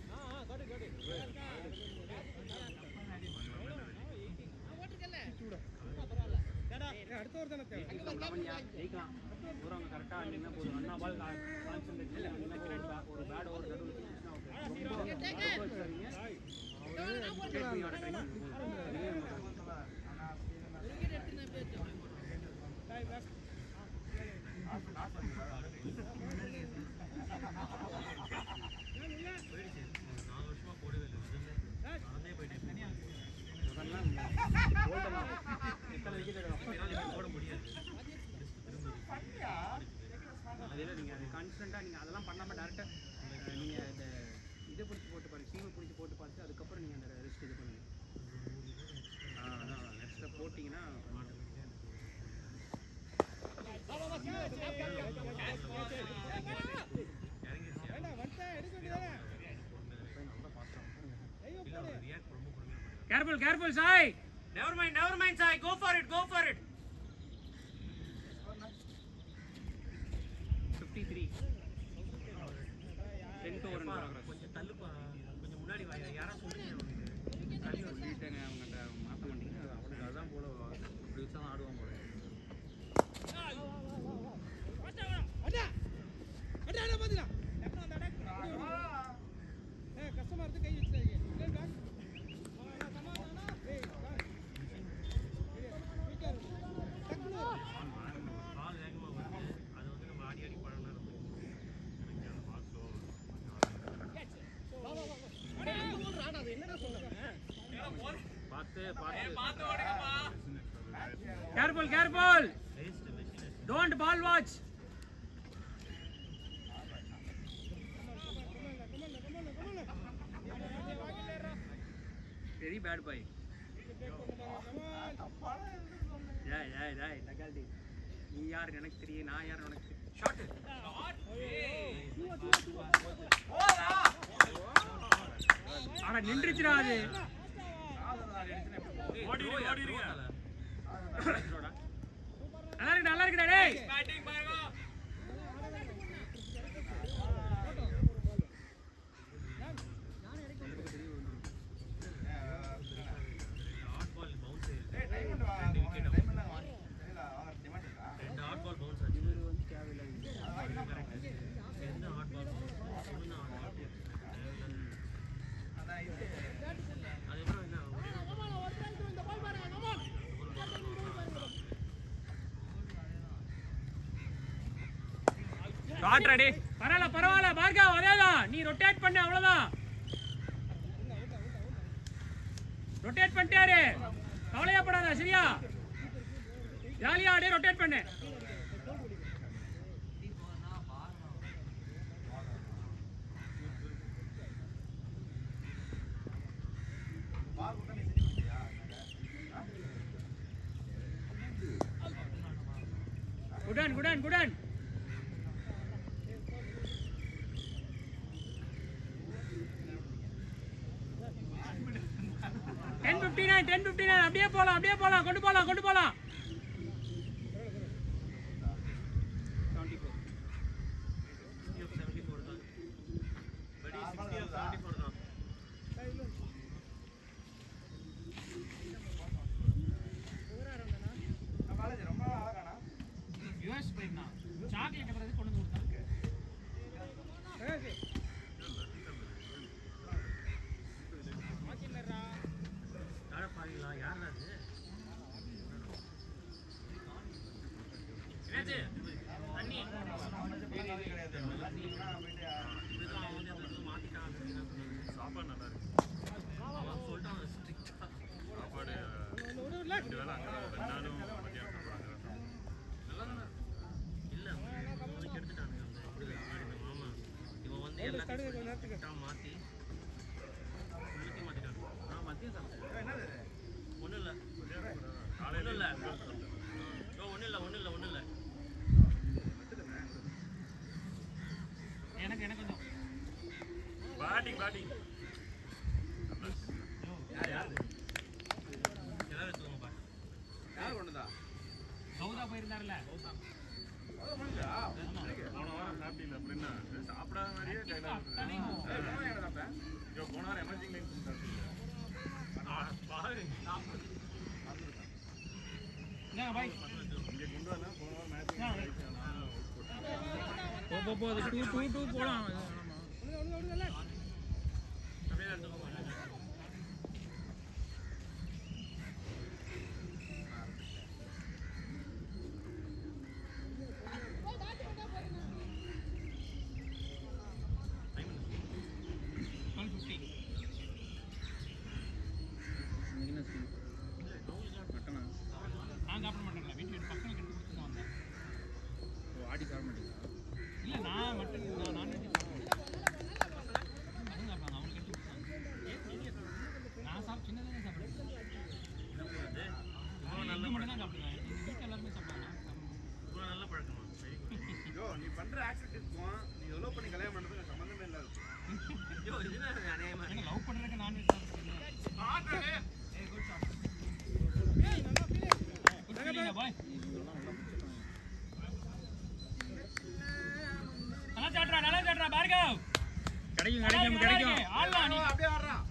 ஜெயிக்கலாம் தூரம் கரெக்டாக ஆடினீங்கன்னா போதும் அண்ணா பால் கான்சன்ட்ரேட் ஒரு பேட் ஓவர் நடுவில் ரொம்ப வச்சாதீங்க கேபியோட ட்ரைனிங் போயிடுச்சு ஒரு நாலு வருஷமா போடவே இல்லை அதுல நடந்தே போயிட்டேன் அதெல்லாம் கோல்டன் எத்தனை விக்கெட் எடுக்கும் என்னால போட முடியாது அதில் நீங்கள் அது கான்ஸ்டண்ட்டாக நீங்கள் அதெல்லாம் பண்ணாமல் டேரெக்டாக நீங்கள் இந்த இதை பிடிச்சி போட்டு பாருங்க சீமை பிடிச்சி போட்டு பார்த்து அதுக்கப்புறம் நீங்கள் அந்த ரெஸ்ட் இது பண்ணுங்க ஆ அதான் நெக்ஸ்ட்டில் போட்டிங்கன்னா careful careful Sai Never mind, never mind, Sai. Go for it, go for it. Fifty three tenth over கொஞ்சம் தள்ளுப்பா கொஞ்சம் முன்னாடி வா யாரா சொல்லுங்க அவனுக்கு தள்ளி சொல்லிட்டேங்க அவங்ககிட்ட மாற்ற மாட்டீங்க அவனுக்கு அதான் போல இப்படி வச்சா தான் ஆடுவான் போல கால் வேகமா வருது அது வந்து நம்ம ஆடி ஆடி பழகினா நம்ம எனக்கு அந்த ball slow. பார்த்து பார்த்து careful careful don't ball watch very bad boy ஏய் ஏய் ஏய் டகால்டி நீ யார் எனக்கு தெரியும் நான் யார் உனக்கு ஷாட் ஆனா நின்றுச்சுடா அது ஓடிடு ஓடிடுங்க நல்லா இருக்குடா நல்லா இருக்குடா டேய் ஹாட் பால் பவுன்ஸ் ரெண்டு விக்கெட் ரெண்டு ஹாட் பால் பவுன்ஸ் ஆச்சு என்ன ஹாட் பால் ஒன்று ஹாட் பால் அதுக்கப்புறம் என்ன காட்றா டேய் பரவாயில்ல பரவாயில்ல பார்கவ் அதேதான் நீ ரொட்டேட் பண்ணு அவ்வளவுதான் ரொட்டேட் பண்ணிட்டாரு கவலையப்படாத சரியா ஜாலியா அப்படியே ரொட்டேட் பண்ணு good one good one good one ten fifty nine ten fifty nine அப்படியே போலாம் அப்படியே போலாம் கொண்டு போலாம் கொண்டு போலாம் சிக்ஸ்டி ஆஃப் செவன்ட்டி ஃபோர் தான் படி சிக்ஸ்டி ஆஃப் செவன்ட்டி ஃபோர் தான் யூஎஸ் போயிருந்தான் சாக்லேட் பிறகு கொண்டு வந்து கொடுத்தான் யாரை பாருங்களா யார் அது என்னாச்சு தண்ணி இதுதான் அவன் வந்து அந்த இடத்துல மாத்திட்டான் அப்படின்னு என்ன சொன்னாங்க சாப்பாடு நல்லா இருக்கு அவன் சொல்லிட்டான் ஸ்ட்ரிக்டா சாப்பாடு ரெண்டு வேளை அங்கே ரெண்டு நாளும் மத்தியானம் சாப்பிட்றாங்க இல்ல அவனுக்கு எடுத்துட்டானுங்க அந்த இது ஆடின மாமா இவன் வந்து எல்லாத்தையும் ஸ்ட்ரிக்டா மாத்தி உள்ளத்தையும் மாத்திட்டான் நான் மதியம் சாப்பிட்டேன் ஒண்ணும் இல்ல ஒண்ணும் இல்ல ஓ ஒண்ணும் இல்ல ஒண்ணும் இல்ல ஒண்ணும் இல்ல எனக்கு எனக்கு கொஞ்சம் பேட்டிங் பேட்டிங் எல்லாரும் எடுத்துக்கோங்கப்பா கௌதா போயிருந்தாருல போன வாரம் சாப்பிட்டீங்களா அப்புறம் என்ன சாப்பிடாத மாதிரியே டைலாக் ஐயோ போன வாரம் எமர்ஜிங் லைன் சாப்பிட்டீங்க பாரு என்ன பாய் இங்கே கொண்டு வரலாம் போன வாரம் மேட்ச் போ போ போ அது டூ டூ டூ போலாம் அப்படியே எடுத்துக்கோங்க டுவெல் ஃபிஃப்டி நான் சாப்பிட மாட்டேன்ல வீட்டில் பக்கம் கெட்டு கொடுத்து தான் வந்தேன் ஆடி சாப்பிட மாட்டீங்களா இல்லை நான் மட்டன் நான் நான்வெஜ் சாப்பிடுவேன் பசங்க சாப்பிடுவாங்க அவங்க கெட்டு கொடுத்தாங்க நான் சாப்பிட்டு சின்னதாக சாப்பிடுவேன் இவ்வளோ நல்ல எக்கு மட்டும் தான் சாப்பிடுவேன் எங்கள் வீட்டில் எல்லாருமே சாப்பிடுவாங்க நான் சாப்பிட மாட்டேன். இவ்வளோ நல்ல பழக்கமா வெரி குட் ஐயோ நீ பண்ற ஆக்டிவிட்டிஸ்க்கும் நீ எவ்வளோ பண்ணி கல்யாணம் பண்ணுறதுக்கு சம்மந்தமே இல்லாது ஐயோ இதுதான் அநியாயமா ஏங்க லவ் பண்ணுறதுக்கு நான்வெஜ் சாப்பிடுறீங்க பாய் நல்லா சாப்பிட்றா நல்லா சாப்பிட்றா பார்கவ் கிடைக்கும் நல்லா இருக்கு, நல்லா இருக்கு. ஆடலாம் நீ அப்படியே ஆடுறான்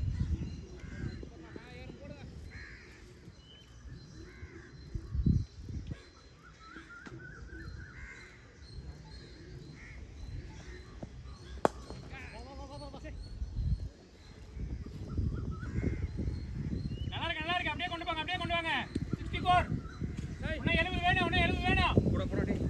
நல்லா இருக்கு நல்லா இருக்கு அப்படியே கொண்டு போங்க அப்படியே கொண்டு வாங்க சிக்ஸ்டி ஃபோர் இன்னும் எழுபது வேணும் இன்னும் எழுபது வேணும் கூட கூட டேய்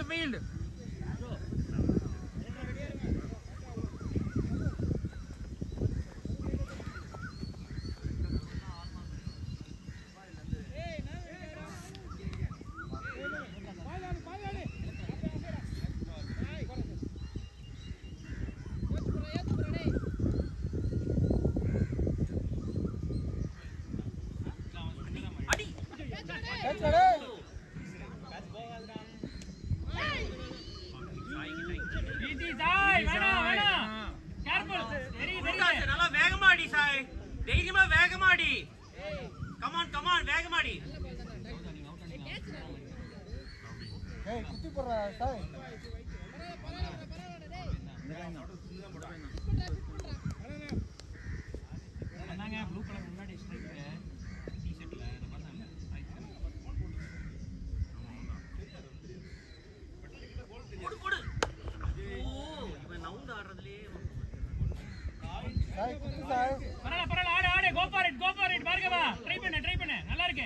ஃபீல்ட் ஈஸி சாய் வேணாம் வேணாம் கேர்ஃபுல் வெரி வெரி நல்லா வேகமா அடி சாய் தைரியமா வேகமா அடி கமான் கமான் வேகமா அடி என்னங்க ப்ளூ கலர் முன்னாடி ஸ்ட்ரைக் டி-ஷர்ட்ல நான் பார்த்தேன் போடு போடு ஓ இவன் நவுந்து ஆடுறதுலயே பரவாயில்ல பரவாயில்ல ஆடு ஆடு go for it go for it Bhargava try பண்ணு ட்ரை பண்ணு நல்லா இருக்கு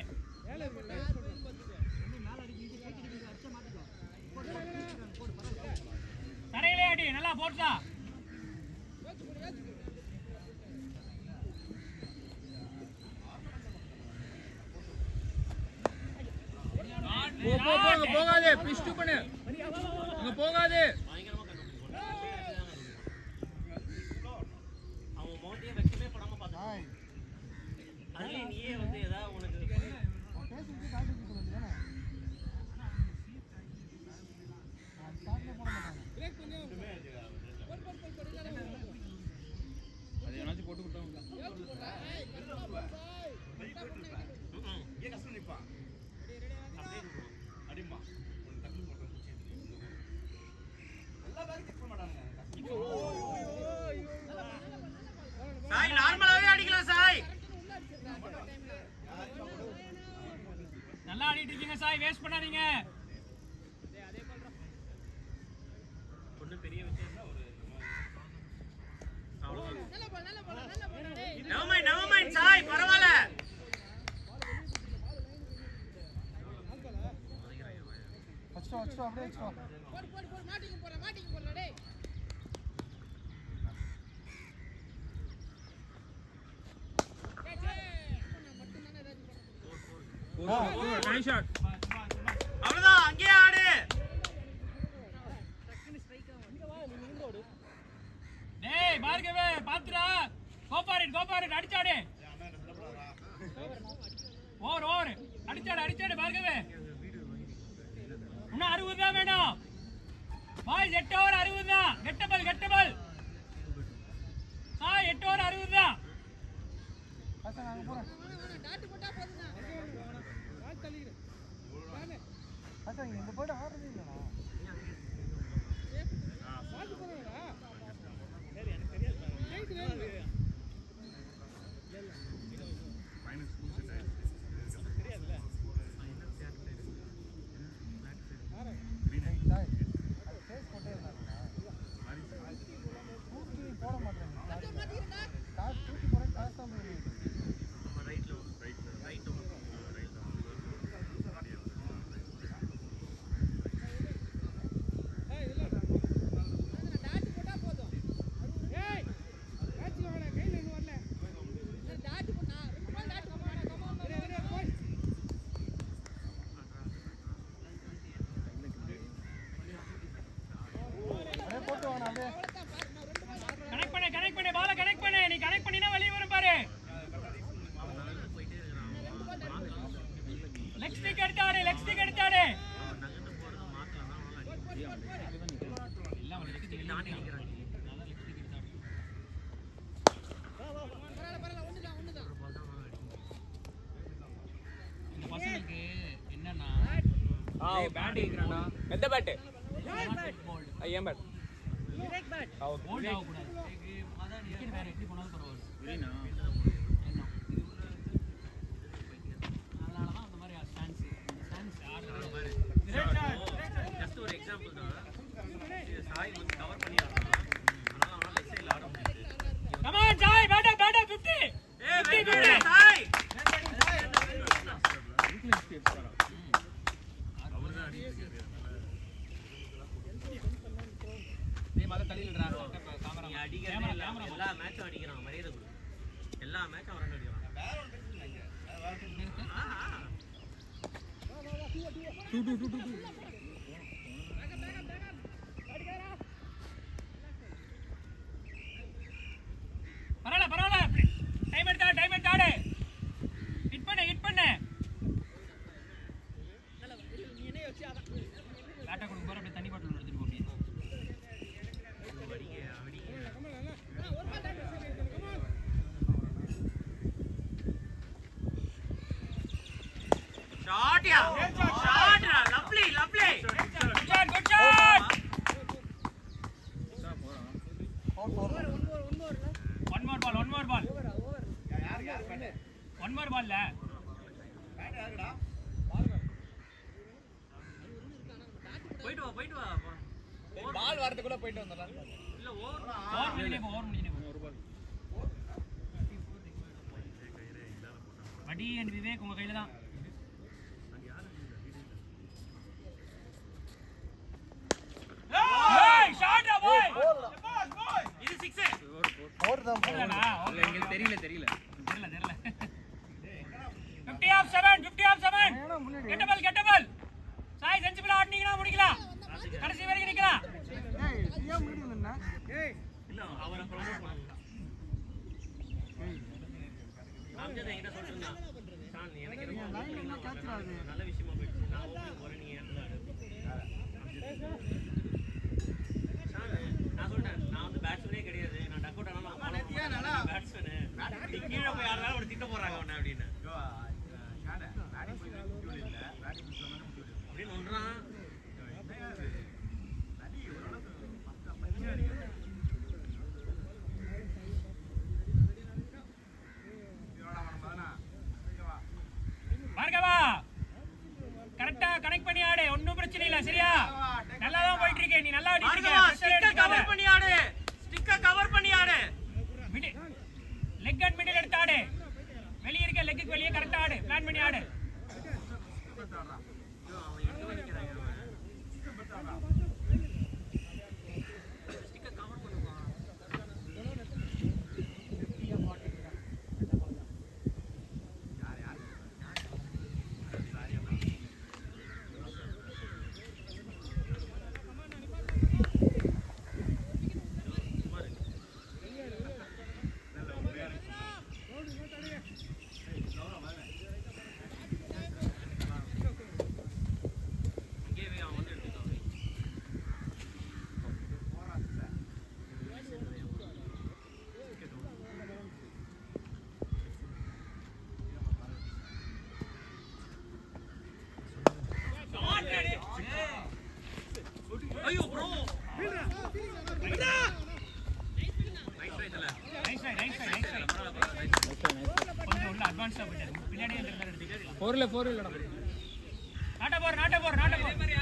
தரையிலே அடி நல்லா போட்ஸா போ போ போ அங்க போகாதே பிஸ்ட் பண்ணு அங்க போகாதே அவன் மோதியே வைக்கவே படாம பார்த்துட்டான் அதுலயே நீயே வந்து ஏதாவது உனக்கு அது எவனாச்சும் போட்டு விட்டாங்க ம்ம். ஏன் கஷ்டம் நிப்பான் அப்படியே இருக்கணும். அடிமா ஒரு டக்கு போட்டு எல்லா பேரும் செக் பண்ண மாட்டானுங்க சாய் நார்மலாவே அடிக்கலாம் சாய் நல்லா ஆடிட்டு இருக்கீங்க சாய் வேஸ்ட் பண்ணாதீங்க ஒன்றும் பெரிய விஷயம் இல்லை ஒரு அவ்வளோதான் Never mind, never mind, Sai பரவாயில்ல நைஸ் ஷாட் அவ்வளவுதான் அங்கேயே ஆடு டேய் பார்கவே பாத்துடா go for it go for it அடிச்சாடு ஓவர் ஓவர் அடிச்சாடு அடிச்சாடு பார்கவே இன்னும் அறுபது தான் வேணும் பாய்ஸ் எட்டு ஓவர் அறுபது தான் கெட்டபல் கெட்டபல் ஆ எட்டு ஓவர் அறுபது தான் மைனஸ் டூ செட் நம்ம ரைட்ல ரைட் கனெக்ட் பண்ணு கனெக்ட் பண்ணு பால கனெக்ட் பண்ணு நீ கனெக்ட் பண்ணினா வெளிய வரும் பாரு லெக் ஸ்டிக் எடுத்தாடு லெக் ஸ்டிக் எடுத்தாடு இந்த பசங்களுக்கு என்னன்னா ஆ பேட் இருக்கிறானா எந்த பேட் ஏன் பேட் ஓல்ட் ஆகக்கூடாது விக்கெட் வேற எப்படி போனாலும் பரவாயில்ல கிரீனா அதனால தான் அந்த மாதிரி ஸ்டான்ஸ் ஸ்டான்ஸ் ஆடுறது ஜஸ்ட் ஒரு எக்ஸாம்பிள் தான் இது சாய் வந்து கவர் பண்ணி ஆடுறான் அதனால அவனால லெஃப்ட் சைடுல ஆட முடியுது கமான் ஜாய் பேட்டா பேட்டா 50 ஏய் wait wait Sai incline steps வரா அவர் தான் அடிக்கிறாரு அதனால மேட்ச் அவன் ரன் அடிக்கலாம் ஆஹா. பரவாயில்ல பரவாயில்ல டைம் எடுத்தா டைம் எடுத்தாடு ஹிட் பண்ணு ஹிட் பண்ணு பேட்டை கொடுக்க போற அப்படியே தண்ணி பாட்டில் எடுத்துட்டு போ அப்படியே வடிங்க வடிங்க ஷாட்யா ஷாட்ரா lovely lovely good shot good shot one more ball one more ball one more பால்ல போயிட்டு வா போயிட்டு வா பால் வரதுக்குள்ள போயிட்டு வந்துடலாம் இல்ல ஓவர் ஓவர் முடிஞ்சே போ ஓவர் முடிஞ்சே போ வடி அண்ட் விவேக் உங்க கையில தான் ஏய் ஷாட்ரா பாய் இது சிக்ஸ் இல்லடா ஓகே எங்களுக்கு தெரியல தெரியல தெரியல தெரியல 50 ஆஃப் 7 50 ஆஃப் 7 கெட்டபல் கெட்டபல் சாய் சென்சிபிள் ஆடுனீங்கன்னா முடிக்கலாம் கடைசி வரைக்கும் நிக்கலாம் இல்ல அவரை ப்ரொமோட் பண்ணுங்க அம்ஜத் என்கிட்ட சொல்லிருந்தான் ஷான் எனக்கு ரொம்ப opening லாம் வரல. நல்ல விஷயமா போயிடுச்சு நான் ஓப்பனிங் போறேன் நீங்க இடத்துல ஆடு. ஷான், நான் சொல்லிட்டேன் நான் வந்து பேட்ஸ்மேனே கிடையாது நான் டக் அவுட் ஆனாலும் பேட்ஸ்மேனு நீ கீழே போய் யாராலும் ஒரு திட்ட போறாங்க உன்னை அப்படின்னு அப்படின்னு ஒன்றான் பார்கவா கரெக்டா கனெக்ட் பண்ணி ஆடு ஒண்ணும் பிரச்சனை இல்ல சரியா நல்லா தான் போயிட்டு இருக்கே நீ நல்லா ஆடிட்டு பார்கவா இருக்க ஸ்டிக்க கவர் பண்ணி ஆடு ஸ்டிக்க கவர் பண்ணி ஆடு லெக் அண்ட் மிடில் எடுத்து ஆடு வெளிய இருக்க லெக்குக்கு வெளியே கரெக்டா ஆடு பிளான் பண்ணி ஆடு அவன் எங்க நிக்கிறாங்க அவன் ஸ்டிக்க கவர் பண்ணுவான் இங்கேயே அவன் வந்து எடுத்துக்கலாம் ஐயோ ப்ரோ நைஸ் ரைட்ல nice right nice right nice right கொஞ்சம் உள்ள அட்வான்ஸா போயிட்டாரு பின்னாடியே இருந்தாரு எடுத்துக்கிட்டு ஃபோர்ல ஃபோர் இல்லடா நாட்ட போற நாட்ட போற நாட்ட போற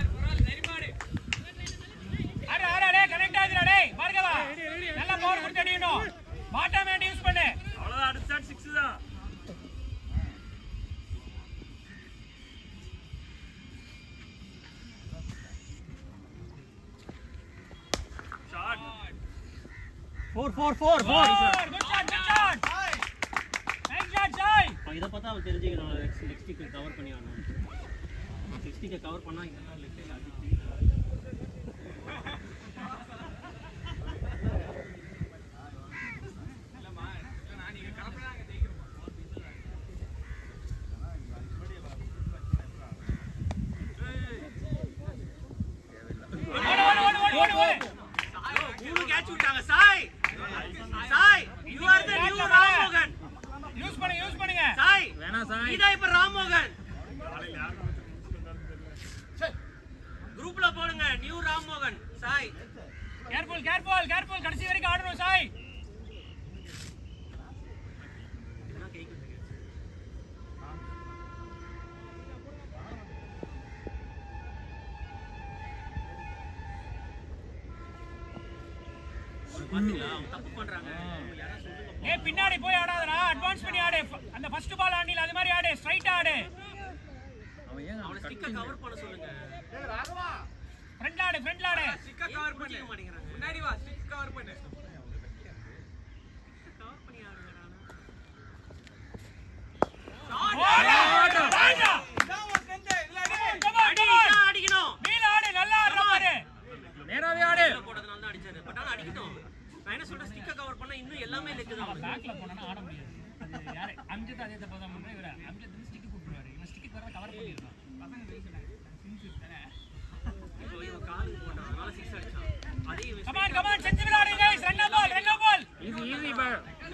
ஆடு ஆடு டேய் கனெக்ட் ஆகுதுடா டேய் பார்கவா நல்லா பவர் கொடுத்து அடிக்கணும் பாட்டம் ஹேண்ட் யூஸ் பண்ணு அவ்வளவுதான் அடுத்த ஷாட் 6 தான் shot four four four good shot good shot nice shot Joy இதை பார்த்தா அவன் தெரிஞ்சுக்கிறான் லெக் ஸ்டிக்கை கவர் பண்ணி ஆடணும் லெக் ஸ்டிக்கை கவர் பண்ணா இதெல்லாம் லெக் ஸ்டிக் அடிச்சு ஓடு ஓடு ஓடு ஓடு ஓடு ஓடு மூணு கேட்ச் விட்டாங்க Sai Sai you are the new Ramohan use பண்ணுங்க யூஸ் பண்ணுங்க சாய் வேணாம் சாய் இதான் இப்ப ராமோகன் குரூப்ல போடுங்க new Ramohan Sai careful careful careful கடைசி வரைக்கும் ஆடணும் சாய் பாத்தீங்களா அவங்க தப்பு பண்றாங்க யாராவது சொல்லுங்க ஏய் பின்னாடி போய் ஆடாதடா அட்வான்ஸ் பண்ணி ஆடு அந்த ஃபர்ஸ்ட் பால் ஆண்டில அது மாதிரி ஆடு ஸ்ட்ரைட் ஆடு அவன் ஏன் அவனை ஸ்டிக்கை கவர் பண்ண சொல்லுங்க ஃப்ரண்ட் ஆடு ஃப்ரண்ட் ஆடு ஸ்டிக்கை கவர் பண்ண மாட்டேங்கிறாங்க முன்னாடி வா ஸ்டிக் கவர் பண்ணு கவர் பண்ணி ஆடுங்க அது யாரு அம்ஜத் அதே தப்பா தான் பண்றேன் இவர அம்ஜத் வந்து ஸ்டிக் கொடுத்துருவாரு இவன் ஸ்டிக்கு வர கவர் பண்ணிடுறான் பசங்க பேசிட்டாங்க சின்சியர் தானே இப்போ இவன் காலுக்கு போட்டான் அதனால சிக்ஸ் அடிச்சான் அதே இவன் கமான் கமான் செஞ்சு விளையாடுங்க guys run ball run ball easy easy பா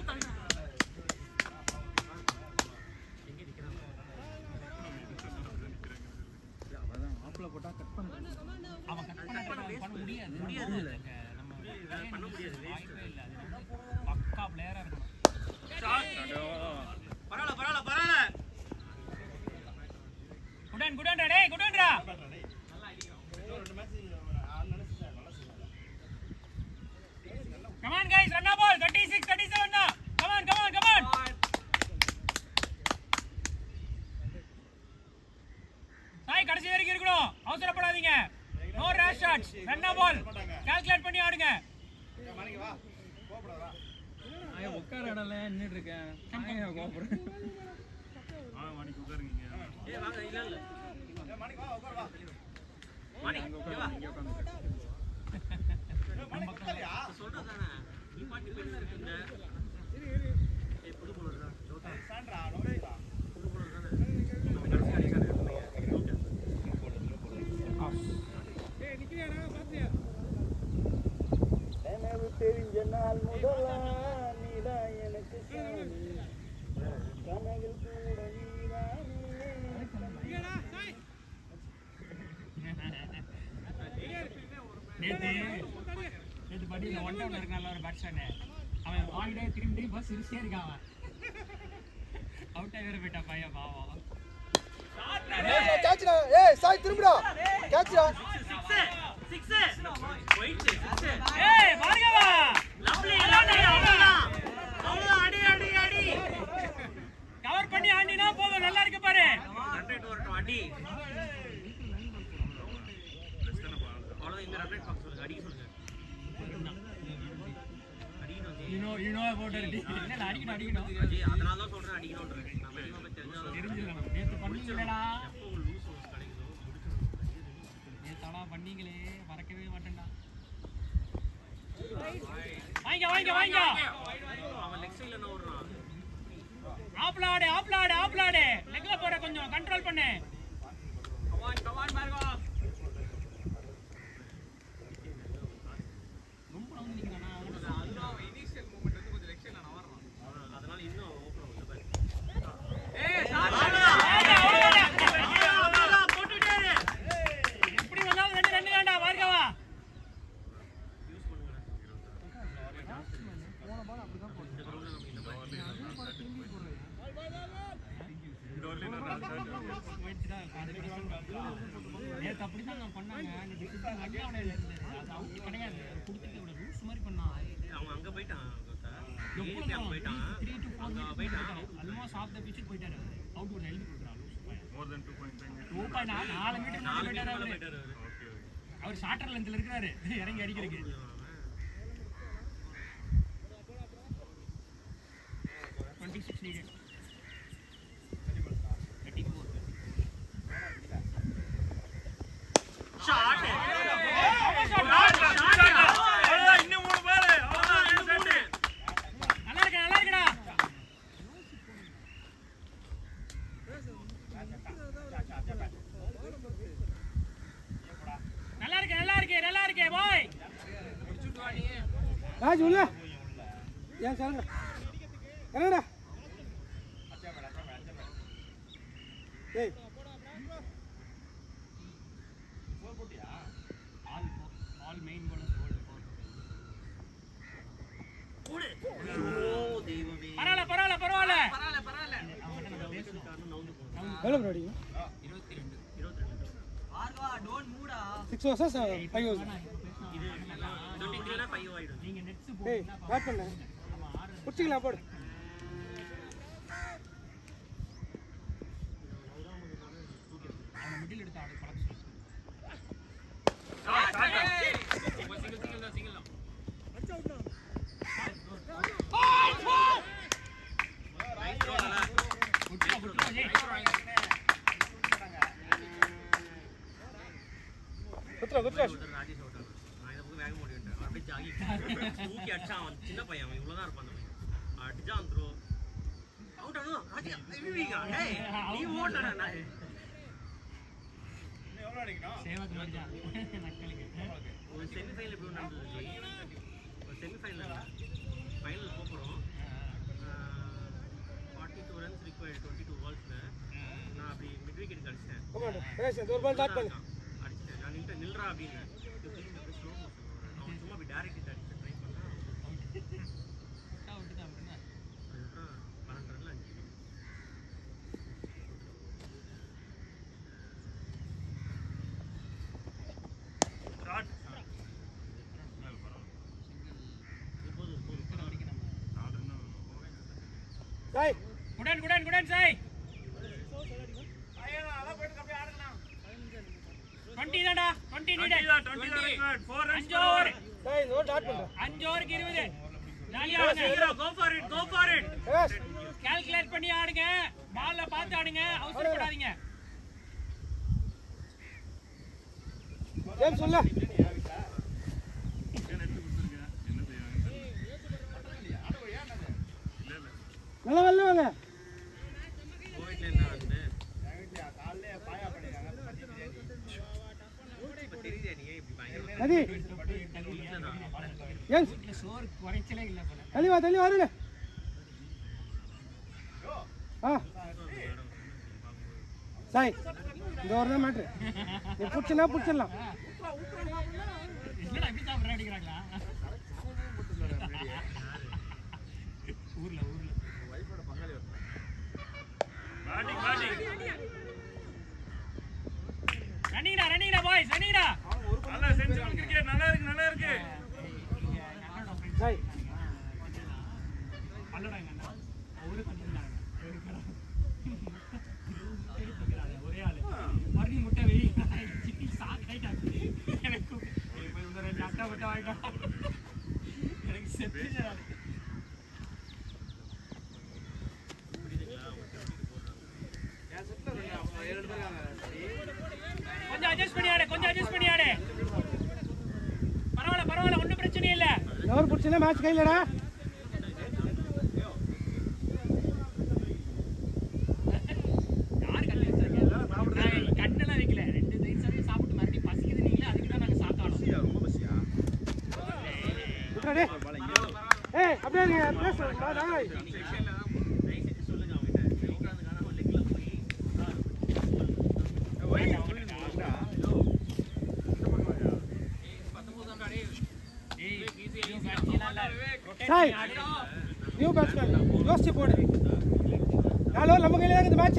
அவன் கட் பண்ண பண்ண முடியாது முடியாது நம்ம பண்ண முடியாது வாய்ப்பே இல்ல அது வந்து பக்கா பிளேயரா இருக்கணும் பரவாயில்ல பரவாயில்ல பரவாயில்ல குடன் குடன்டா டேய் குடன்டா Come on guys, run a ball. 36, 37 now. Come on, come on, come on. Sai கடைசி வரைக்கும் இருக்கணும் அவசரப்படாதீங்க no rash shots run a ball calculate பண்ணி ஆடுங்க மணிக்கு வா கோபப்படாதா உட்கார இடம்ல நின்றுட்டு இருக்கேன் கோபுரம் ஆ மணிக்கு உட்காருங்க ஏய் வாங்க இல்ல இல்ல ஏய், மணிக்கு வா உட்கார் வா மணி இங்க வா மணிக்கு உட்காரியா சொல்றதானே நீ பாட்டி போய் இருக்குங்க ஏய் புது போலர் தான் சாண்ட்ரா நோடிடா புது போலர் தானே எனக்கு தெரிஞ்ச நாள் முதலா நீடா எனக்கு சாமி கனவில் கூட நீதானே நேத்து நேத்து படி இந்த ஒன் டவுன்ல இருக்கான்ல ஒரு பேட்ஸ்மேன் அவன் வாங்கிட்டே திரும்பி திரும்பி பஸ் சிரிச்சே இருக்கான் அவன் அவுட் ஆகி வேற போயிட்டான் பையன் பாவம் கேட்ச்டா ஏய் சாய் திரும்புடா கேட்ச்டா சிக்ஸ் ஒயிட் சிக்ஸ் ஏய் பார்கவா லவ்லி லவ்லி அவ்வளவுதான் அவ்வளவுதான் அடி அடி அடி கவர் பண்ணி ஆண்டினா போதும் நல்லா இருக்கு பாரு ரன் ரேட் வரட்டும் அடி அவ்வளவுதான் இந்த ரன் ரேட் பார்க்க சொல்லுங்க அடிக்க சொல்லுங்க அடிக்கணும் you know you know about it இல்ல அடிக்கணும் அடிக்கணும் அஜய் அதனால தான் சொல்றேன் அடிக்கணும்ன்றேன் நம்ம இன்னும் தெரிஞ்சாலும் தெரிஞ்சிருக்கணும் நேத்து பண்ணீங்களேடா எப்போ ஒரு லூஸ் ஹவுஸ் கிடைக்குதோ நேத்தாடா பண்ணீங்களே மறக்கவே மாட்டேன்டா வாங்க வாங்க வாங்க அவன் லெக் சைடுல என்ன ஓடுறான் ஆப்லாடு ஆப்லாடு ஆப்லாடு லெக்ல போற கொஞ்சம் கண்ட்ரோல் பண்ணு கமான் கமான் பார்கவா ரொம்ப வந்து நிக்கிறானா அதனால இன்னும் ஓப்பன் ஆகுது பாரு போட்டுட்டாரு எப்படி வந்தாலும் ரெண்டு ரெண்டு தான்டா பார்கவா யூஸ் பண்ணுங்க இந்த கிரவுண்ட்ல நம்ம இந்த மாதிரி இந்த வரலையும் நான் நேத்து அப்படிதான் நான் பண்ணாங்க நேத்து சுத்தா வண்டி அவனை இருந்தது அது அவுட் கிடையாது கொடுத்துட்டு அவனை ரூல்ஸ் மாதிரி பண்ணான் அவன் அங்க போயிட்டான் கோத்தா. எப்போ ஏரிக்கு அங்க போயிட்டான் த்ரீ டு ஃபோர் அங்க போயிட்டான் ஆல்மோஸ்ட் ஆஃப் த பிச்சுக்கு போயிட்டாரு அவுட் ஒரு எழுதி கொடுக்குறான் more then two point five two point நாலு மீட்டர் நாலு போயிட்டாரு மீட்டர் அவரு போயிட்டாரு அவரு ஓகே அவர் ஷார்டர் லென்த்ல இருக்கிறாரு இறங்கி அடிக்கிறதுக்கு டுவெண்ட்டி சிக்ஸ் நீடட் ஷாட் அவ்வளவுதான் இன்னும் மூணு பால் அவ்வளவுதான் ரெண்டு மூணு நல்லா இருக்கு நல்லா இருக்குடா நல்லா இருக்கு நல்லா இருக்கு நல்லா இருக்கு பாய் ராஜ் உள்ள ஏன் சொல்லுங்க என்னடா ஏய் ஆல் ஆல் மெயின் போலர்ஸ் கோல்ட் போடு ஓ தெய்வமே பரவாயில்ல பரவாயில்ல பரவாயில்ல பரவாயில்ல பரவாயில்ல அவன்கிட்ட நம்ம பேசுறது காரணம் நவுந்து போகணும் எவ்வளோ ப்ரோ அடிக்கணும் இருபத்தி ரெண்டு இருபத்தி ரெண்டு சிக்ஸ் வர்சஸ் ஃபைவ் ஹவர்ஸ் இது டுவெண்ட்டி த்ரீனா ஃபைவ் ஆயிடும் நீங்க நெட்ஸ் ஏய் போட்டீங்கன்னா பேட் பண்ண பிடிச்சிக்கலாம் போடு அவனை மிடில் எடுத்து ஆடு பழக்க சொல்லு சிங்கிள் சிங்கிள் தான் சிங்கிள் தான் குட்டியா குட்டியா ஜெய் குத்துறா குத்துறா ஒருத்தர் ராஜேஷ் ஓட்டான் நான் இதை பக்கம் வேக முடியும் அப்படியே ஜாகி தூக்கி அடிச்சான் அவன் சின்ன பையன் அவன் இவ்வளோதான் இருப்பான் அந்த பையன் அடிச்சான் த்ரோ நீ ஓட்டடா நான் சேவக்கு மஞ்சா நக்கலுக்கு ஒரு செமிஃபைனல் எப்படி நடந்தது ஒரு செமிஃபைனல் ஃபைனல் போகிறோம் forty two runs required twenty two பால்ஸில் நான் அப்படி மிட் விக்கெட் அடிச்சிட்டேன் ஒரு பால் டாட் பண்ணு அடிச்சிட்டேன் நான் நின்று நில்றா அப்படின்னு ஸ்லோ மோஷன் அவன் சும்மா அப்படி டேரக்ட் ஹிட் அடிச்சு ட்ரை பண்ணா அதுக்கப்புறம் பன்னெண்டு ரன்ல அஞ்சு good one good one good one Sai twenty தான்டா டுவெண்ட்டி நீடட் அஞ்சு ஓவர் அஞ்சு ஓவருக்கு இருபது ஜாலியா ஆடுங்க go for it go for it calculate பண்ணி ஆடுங்க பால்ல பார்த்து ஆடுங்க அவசரப்படாதீங்க சொல்ல நல்லா வரல வாங்க கோவிட்ல என்ன வந்து இப்ப தெரியுதே நீ ஏன் இப்படி பயங்கரமா நதி ஏன் சோறு குறைச்சலே இல்ல போல தள்ளி வா தள்ளி வரல ஆ சாய் இந்த ஒரு தான் மேட்ரு நீ பிடிச்சனா பிடிச்சிடலாம் என்னடா இப்படி சாப்பிட்ற அடிக்கிறாங்களா ஊர்ல ஊர்ல ரன்னிங்டா ரன்னிங்டா பாய்ஸ் ரன்னிங்டா நல்லா சென்சிபிள் கிரிக்கெட் நல்லா இருக்கு நல்லா இருக்கு சாய் பல்லடா எங்க அண்ணா அவரு கண்டுக்கிறாங்க ஒரே ஆளு மறுபடியும் முட்டை வெயி சிட்டி சாக் ஆயிட்டாங்க எனக்கு இப்ப இந்த ரெண்டு அட்டை முட்டை வாங்கிட்டா எனக்கு செத்து கொஞ்சம் அட்ஜஸ்ட் பண்ணி ஆடு கொஞ்சம் அட்ஜஸ்ட் பண்ணி ஆடு பரவாயில்ல பரவாயில்ல ஒன்றும் பிரச்சனை இல்லை எவர் பிடிச்சனா மேட்ச் கையிலடா யாரு கண்ணு வச்சாங்க நான் கண்ணெல்லாம் வைக்கல ரெண்டு தயிர் சாதம் சாப்பிட்டு மறுபடியும் பசிக்குது நீங்களே அதுக்கு தான் நாங்கள் சாப்பிட்டோம் ரொம்ப பசியா விட்றா டேய் ஏய் அப்படியே நீ பேசு வா, டேய். சொல்லுங்க அவங்ககிட்ட உட்காந்து காணாம லெக்ல போய் சாய் நியூ பேட்ஸ்மேன் யோசிச்சு போடு நாலு நம்ம கையில தான் இந்த மேட்ச்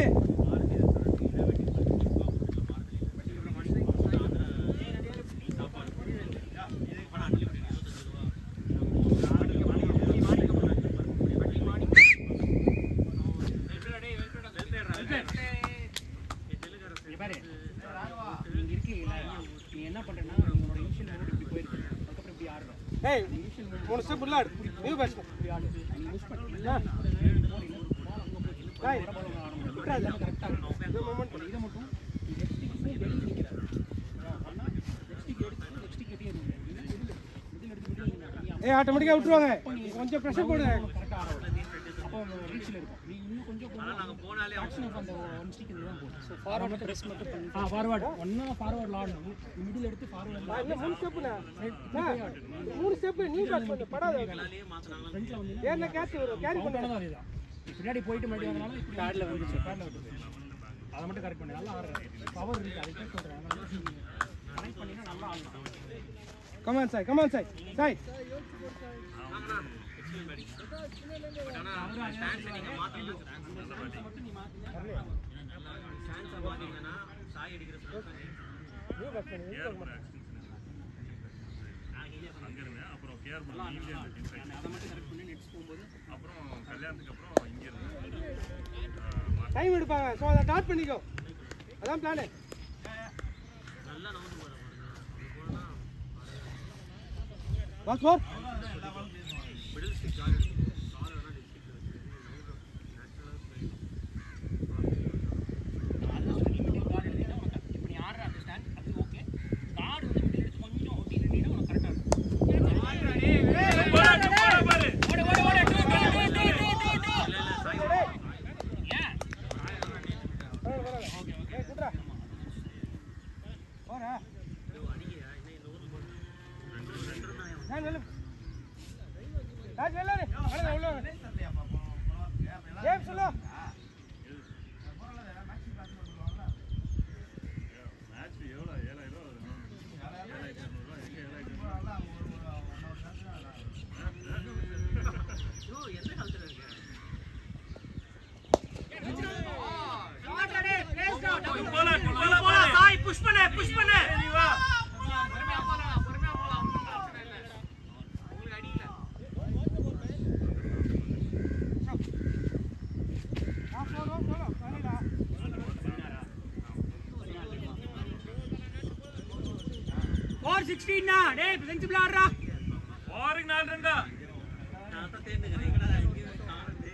இங்க பாரு நீங்க இருக்கீங்களா நீ என்ன பண்றேன்னா உங்களோட இனிஷியல் மூட் இப்படி போயிருக்கு அதுக்கப்புறம் இப்படி ஆடுறோம் ஏய் மூணு ஸ்டெப் உள்ள ஆடு நியூ பேட்ஸ்மேன் இப்படி ஆடு நீ புஷ் பண்ணி சாய் விட்றாத கரெக்டாக இது மொமெண்ட் இதை மட்டும் நெக்ஸ்ட் ஸ்டிக் வெளியே நிற்கிறாரு பண்ணா நெக்ஸ்ட் ஸ்டிக் எடுத்து நெக்ஸ்ட் ஸ்டிக் எப்படியே மிடில் எடுத்து மிடில் ஏய் ஆட்டோமேட்டிக்கா விட்டுருவாங்க நீ கொஞ்சம் ப்ரெஷர் போடு கரெக்டாக ஆடும் அப்போ ரீச்சில் இருக்கும் நீ இன்னும் கொஞ்சம் கொஞ்சம் நாங்க போனாலே ஆக்ஷன் ஆஃப் அந்த ஒன் ஸ்டிக் இதுதான் போடும் ஸோ ஃபார்வர்ட் ப்ரெஸ் மட்டும் பண்ணி ஆ ஃபார்வர்ட் ஒன்றா ஃபார்வர்டில் ஆடணும் மிடில் எடுத்து ஃபார்வர்டில் நான் இன்னும் மூணு ஸ்டெப்புண்ணா மூணு ஸ்டெப் நியூ பேட்ஸ்மேன் படாத ஃப்ரண்ட்டில் வந்து ஏன்னா கேட்ச் வரும் கேரி பண்ண கவுண்டோட தான் அதுதான் பின்னாடி போயிட்டு மறுபடியும் வந்தனால இப்படி பேடில் வந்துச்சு பேடில் விட்டு அதை மட்டும் கரெக்ட் பண்ணி நல்லா ஆடுறேன் பவர் இருக்கு அதுக்கே சொல்கிறேன் கனெக்ட் பண்ணினா நல்லா ஆடலாம் கமான் சாய் கமான் சாய் சாய் நீங்க மாத்தணும் சான்ஸ் மாத்தீங்கன்னா சாய் அடிக்கிற நியூ பேட்ஸ்மேன் அங்க இருந்தேன் அப்புறம் கேஆர் நீங்களே இருந்துச்சு inside. அதை மட்டும் கரெக்ட் பண்ணி நெக்ஸ்ட் போகும்போது அப்புறம் கல்யாணத்துக்கு அப்புறம் இங்க இருந்து டைம் எடுப்பாங்க ஸோ அதை டாட் பண்ணிக்கோ அதான் பிளானு நல்லா நவுந்து போற பாருங்க பாஸ் ஃபோர் மிடில் ஸ்டிக் கால் கால் வேணா டிஸ்ட்ரிக்ட் அதுதான் சொல்லி மிடில் கார்டு எடுத்தீங்கன்னா உனக்கு இப்போ நீ ஆடுற அந்த ஸ்டாண்ட் அது ஓகே கார்டு வந்து மிடில் எடுத்து கொஞ்சம் ஒட்டி நின்னா உனக்கு கரெக்டாக இருக்கும் ஓடு ஓடு ஓடு two two two two two two ஏன் சிக்ஸ்டீன்னா டேய் சென்சிபிளா ஆடுறா ஓவருக்கு நாலு ரெண்டா நான் தான் தேர்ந்துக்கிறேன் எங்கடா இங்கே காரணம்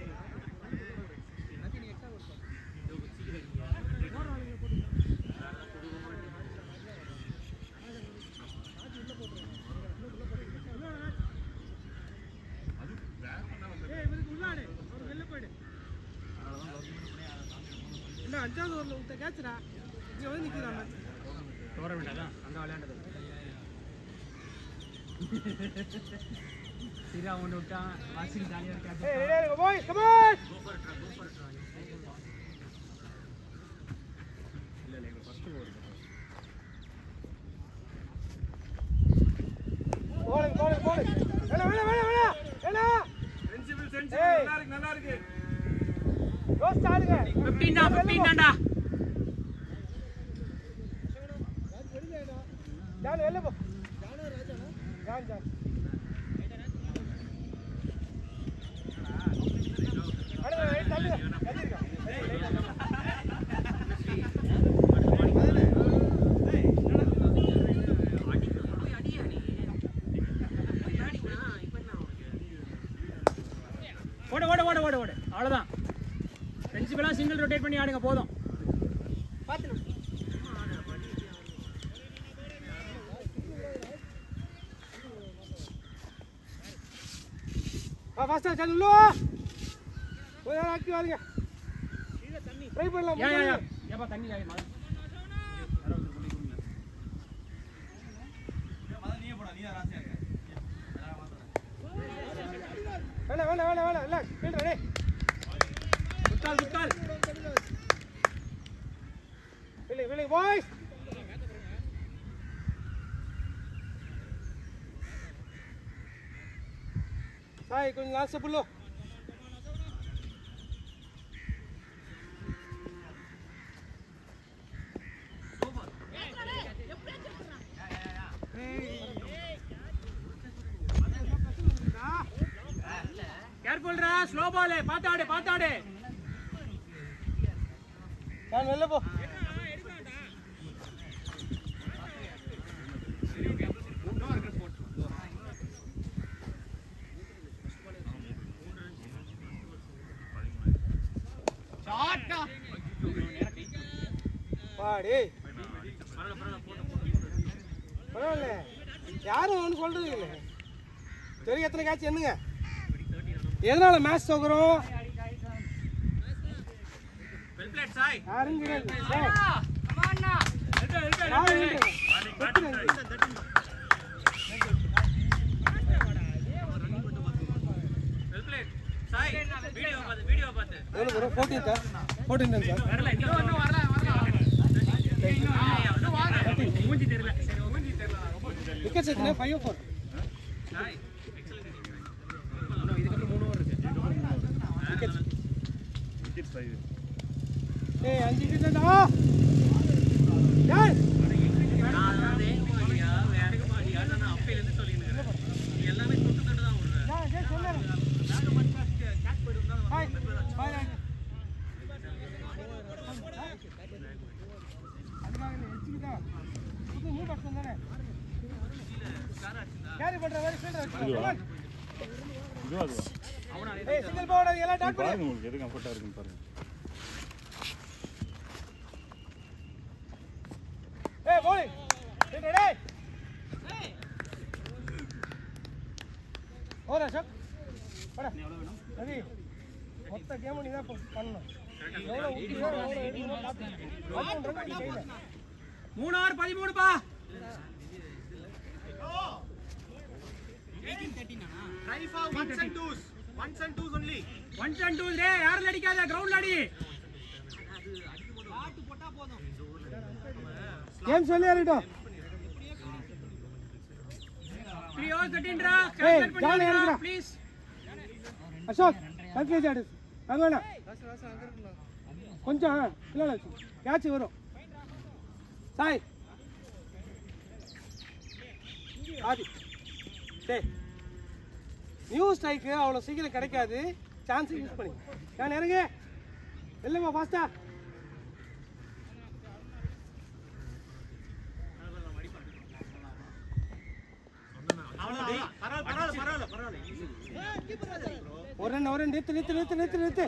அஞ்சாவது ஓவரில் விட்ட கேட்சுடா இங்கே வந்து நிற்கிறான் டோர்னமெண்ட் அதான் அங்க விளையாண்டது சீரா ஒன்று விட்டான் வாசிங் ஜாலியாக இருக்காது போய் கமான் போடு போடு போடு வேணா வேணா வேணா வேணா வேணா சென்சிபிள் சென்சிபிள் நல்லா இருக்கு நல்லா இருக்கு ரோஸ்ட் ஆடுங்க ஃபிஃப்டீன் தான் ஃபிஃப்டீன் தான்டா ஜான் வெளில போ ஜான் ஜான் அடுங்க ரைட் தள்ளுங்க தள்ளிருக்கா போய் அடியா நீ விளையாடினா இப்போ என்ன அவனுக்கு ஓடு ஓடு ஓடு ஓடு ஓடு அவ்வளோதான் சென்சிபிளாக சிங்கிள் ரொட்டேட் பண்ணி ஆடுங்க போதும் வா ஃபாஸ்டா சல் உள்ள ஒரு நேரம் ஆக்டிவ் ஆகுங்க ட்ரை பண்ணலாம் ஏன் ஏன் ஏன் ஏப்பா தண்ணி காய் மாதிரி வேணா வேணா வேணா வேணா இல்ல ஃபீல்ட் ரெடி குத்தால் குத்தால் ஃபீல்டிங் ஃபீல்டிங் பாய்ஸ் சாய் கொஞ்சம் லாஸ்ட் புல்லோ கேர்ஃபுல்ரா ஸ்லோ பால் பாத்தாடு பாத்தாடு நான் வெளில போ பாடி பரவாயில்ல யாரும் ஒன்றும் சொல்றது இல்லை சரி எத்தனை காட்சி என்னங்க எதனால மேட்ச் தோக்குறோம் வெல் பிளேட் சாய் யாரும் கிடையாது சார், கமான்னா இருக்க இருக்க யாரும் இருக்க கிடையாது. எத்தனை? வெல் பிளேட் சாய் வீடியோ பார்த்து வீடியோ பார்த்து எவ்வளோ bro? 14th ஆ? 14th தானே சார் வரல இன்னும் இன்னும் வரல வரல இன்னும் வரல. மூஞ்சி தெரியல சரி மூஞ்சி தெரியல விக்கெட்ஸ் எத்தனை ஃபைவ் ஃபோர் சாய் ஏய் அஞ்சு விக்கெட் ஆ டேய் நான் வந்து மாடியா வேற மாடியா நான் அப்பையிலேருந்து சொல்லிட்டு இருக்கேன் நீ எல்லாமே தொட்டு தொட்டு தான் விடுறேன் டேய் டேய் சொல்லுங்க ஹாய் ஹாய் ஹாய் அதுக்காக இல்லை எச்சுக்கிட்டா புது நியூ பேட்ஸ்மேன் தானே கேரி பண்ற மாதிரி ஃபீல்டர் வச்சு இதுவா அதுவா ஏய் சிங்கிள் பவுடர் எல்லாம் டாட் பண்ணு பாருங்க உங்களுக்கு எது கம்ஃபர்ட்டா இருக்குன்னு பாருங்க ஏய் போலிங் ஃபீல்டர் டேய் ஓரா ஷாட் பட ரவி மொத்த கேம் நீ தான் இப்ப பண்ணணும் எவ்வளோ ஊட்டியோ எவ்வளோ எடுக்கணும் பார்த்து கையில் மூணு ஆறு பதிமூணுப்பா ஒன்ஸ் அண்ட் டூ டே யாரும் அடிக்காத கிரவுண்ட்ல அடி கேம் சொல்லி இருக்கட்டும் த்ரீ ஹவர்ஸ் தேர்ட்டீன்ரா ஏய், கால்குலேட் ஜாலியா பண்ணி இருக்குடா. ப்ளீஸ் அசோக் கல்கேஜ் ஆடு அங்கே வேணா கொஞ்சம் இல்லை கேட்ச் வரும் சாய் ஆதி டேய் நியூ ஸ்ட்ரைக்கு அவ்வளோ சீக்கிரம் கிடைக்காது சான்ஸ் யூஸ் பண்ணி நான் இறங்க இல்லைம்மா ஃபாஸ்டா பரவாயில்ல பரவாயில்ல பரவாயில்ல பரவாயில்ல ஒரு ரன் ஒரு ரன் நிறுத்து நிறுத்து நிறுத்து நிறுத்து நிறுத்து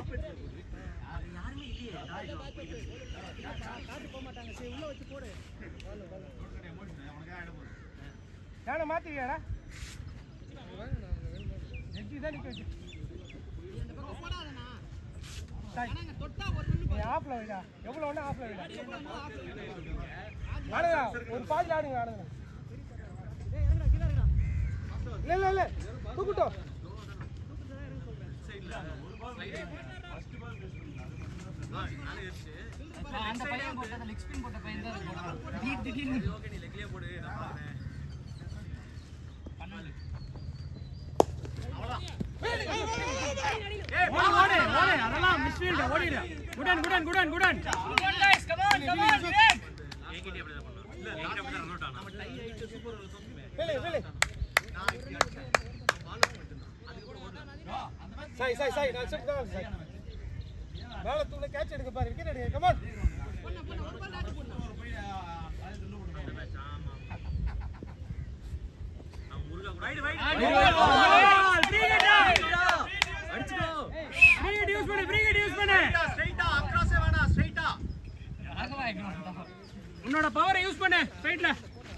யானை மாத்திக்கியாடா ஜட்ஜி தான் நிக்க வச்சு சாய், நீ ஆஃப்ல வைடா எவ்வளவு வேணா ஆஃப்ல வைடா ஆடுங்க ஒரு பாதி ஆடுங்க ஆடுங்க இல்ல இல்ல இல்ல தூக்கட்டும் அந்த பையன் போட்டது லெக் ஸ்பின் போட்ட பையன் தான் போட்டான் திடீர் திடீர்னு ஓகே நீ லெக்லயே போடு நான் பாக்குறேன் ஓடு ஓடு ஓடு அதெல்லாம் மிஸ்ஃபீல்ட் ஓடிடு குடன் குடன் குடன் குடன் என்கிட்ட அப்படிதான் பண்ணான் இல்ல என்கிட்ட அப்படிதான் ரன் அவுட் ஆனா நம்ம டை ஆயிட்டு சூப்பர் ஓவர் தோக்குமே வேலை வேலை நான் இப்படி அடிச்சேன் ஃபாலோ பண்ணிட்டு அதுக்கப்புறம் ஓடல சாய் சாய் சாய் நான் செப் தான் சாய் மேல தூண கேட்ச் எடுக்க பாரு விக்கெட் எடுங்க கமான் அவன் முருகா ரைட் ரைட் அடிச்சுக்கோ ஃப்ரீ ஹிட் யூஸ் பண்ணு ஃப்ரீ ஹிட் யூஸ் பண்ணு ஸ்ட்ரைட்டா அக்ராஸே வேணாம் ஸ்ட்ரைட்டா உன்னோட பவரை யூஸ் பண்ணு ஸ்ட்ரைட்ல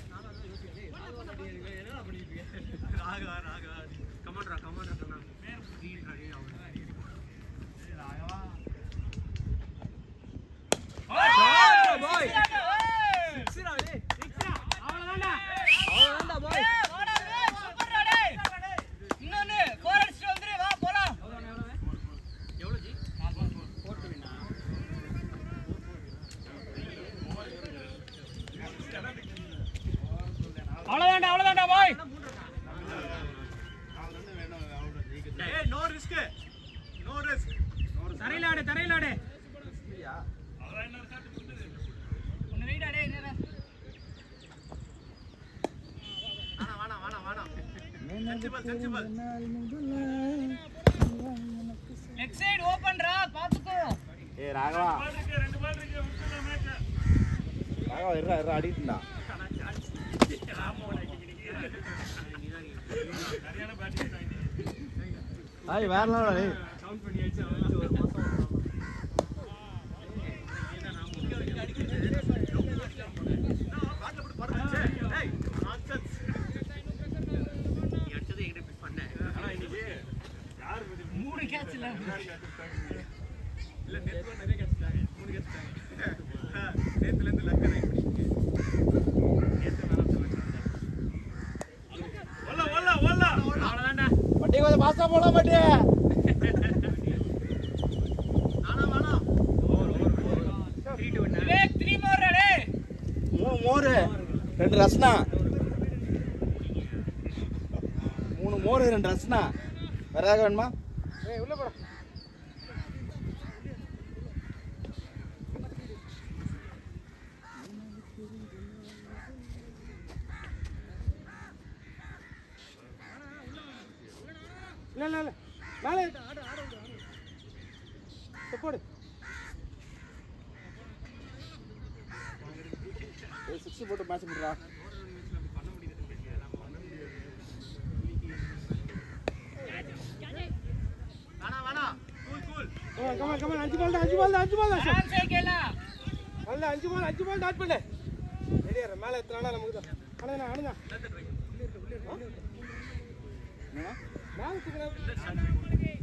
ராகவா ராகவா கமாண்டரா கமாண்டரா கண்ணா ரீட் ரீட் அவன் பாய் அவ்வளவுதான்டா இன்னொன்னு ஃபோர் அடிச்சுட்டு வந்துரு வா போலாம் எவ்வளவு ஜி அவ்வளவுதான்டா அவ்வளவுதான்டா பாய் ஏய் நோ ரிஸ்க் நோ ரிஸ்க் தரையில ஆடு தரையில ஆடு ஒன்னு வெயிட் அடே என்ன வேணாம் வேணாம் வேணாம் வேணாம் சென்சிபிள் சென்சிபிள் லெக் சைடு ஓபன்ரா பாத்துக்கோ ஏ ராகவா ராகவா இருடா இருடா அடிட்டுடா ஆய் வேற லெவல் டேய் பாட்ல போட்டு பறந்துச்சு ஏய் நான்சென்ஸ் நீ அடிச்சது என்கிட்ட பிக் பண்ண ஆனா இன்னைக்கு யார் மூணு கேட்ச் இல்ல இல்ல நேத்து கூட நிறைய கேட்ச்ட்டாங்க மூணு கேட்ச்ட்டாங்க நேத்துல இருந்து லக் தான் இப்படி நேத்து மேல சொல்லுங்க ஒல்ல ஒல்ல ஒல்ல அவ்வளவுதான்டா வண்டி கொஞ்சம் பாஸ்டா போட மாட்டியே நானா வேணாம் விவேக் த்ரீ மோர் அடே மூணு மோரு ரெண்டு ரஸ்னா மூணு மோரு ரெண்டு ரஸ்னா வேற ஏதாவது வேணுமா ஏய் உள்ள போடா இல்ல இல்ல இல்ல மேலே இருக்கு. ஆடு ஆடு ஆடு ஆடு. சரி, போடு சிக்ஸ் போட்டு மேட்ச் பண்ணுறா வேணாம் வேணாம் cool cool come on come on come on அஞ்சு பால் தான் அஞ்சு பால் தான் அஞ்சு பால் தான் சார் டான்ஸ் கேக்கலாம் நல்ல அஞ்சு பால் அஞ்சு பால் டாட் பண்ணு ரெடியா மேலே எத்தனை நமக்கு தான் அணுங்க அணுங்க மேலே தூக்குறேன்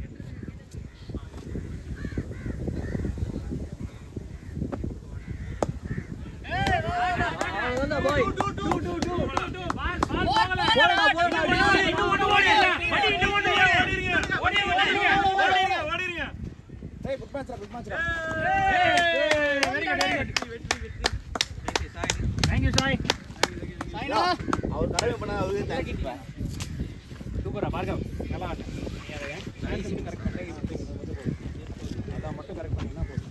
பால் பால் போகல இன்னும் ஒண்ணு ஓடி இல்ல படி இன்னும் ஒண்ணு ஓடி ஓடி ஓடி ஓடி ஓடிடுங்க ஏய் குட் மேட்ச்ரா குட் மேட்ச்ரா very good very good thank you Sai அவர் கடமை பண்ண அவருக்கு தேங்க்ஸ் சூப்பரா பார்க்க நல்லா ஆட்டம் நீ அதை கரெக்ட் பண்ணி அதான் மட்டும் கரெக்ட் பண்ணீங்கன்னா போதும்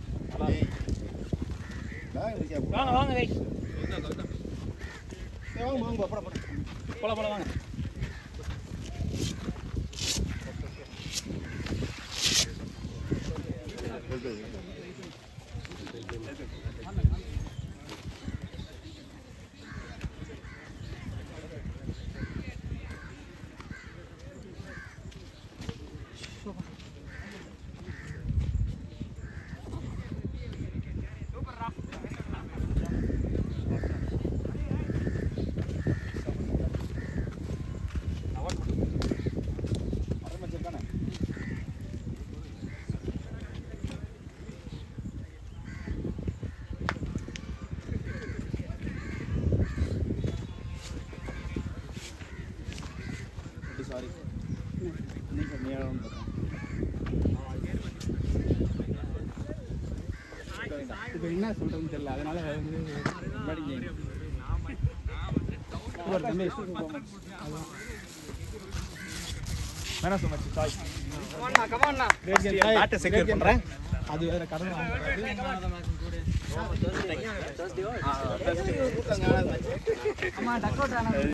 நல்லா இருக்கு வாங்க வாங்க வை ஏய், வாங்க வாங்க போட போட போல போல வாங்க இப்போ என்ன சொல்றதுன்னு தெரியல அதனால வந்து படிக்க வேணா so much. Sorry. Great game. Great game. அது வேற கடன் ஆமா டக் அவுட் ஆனது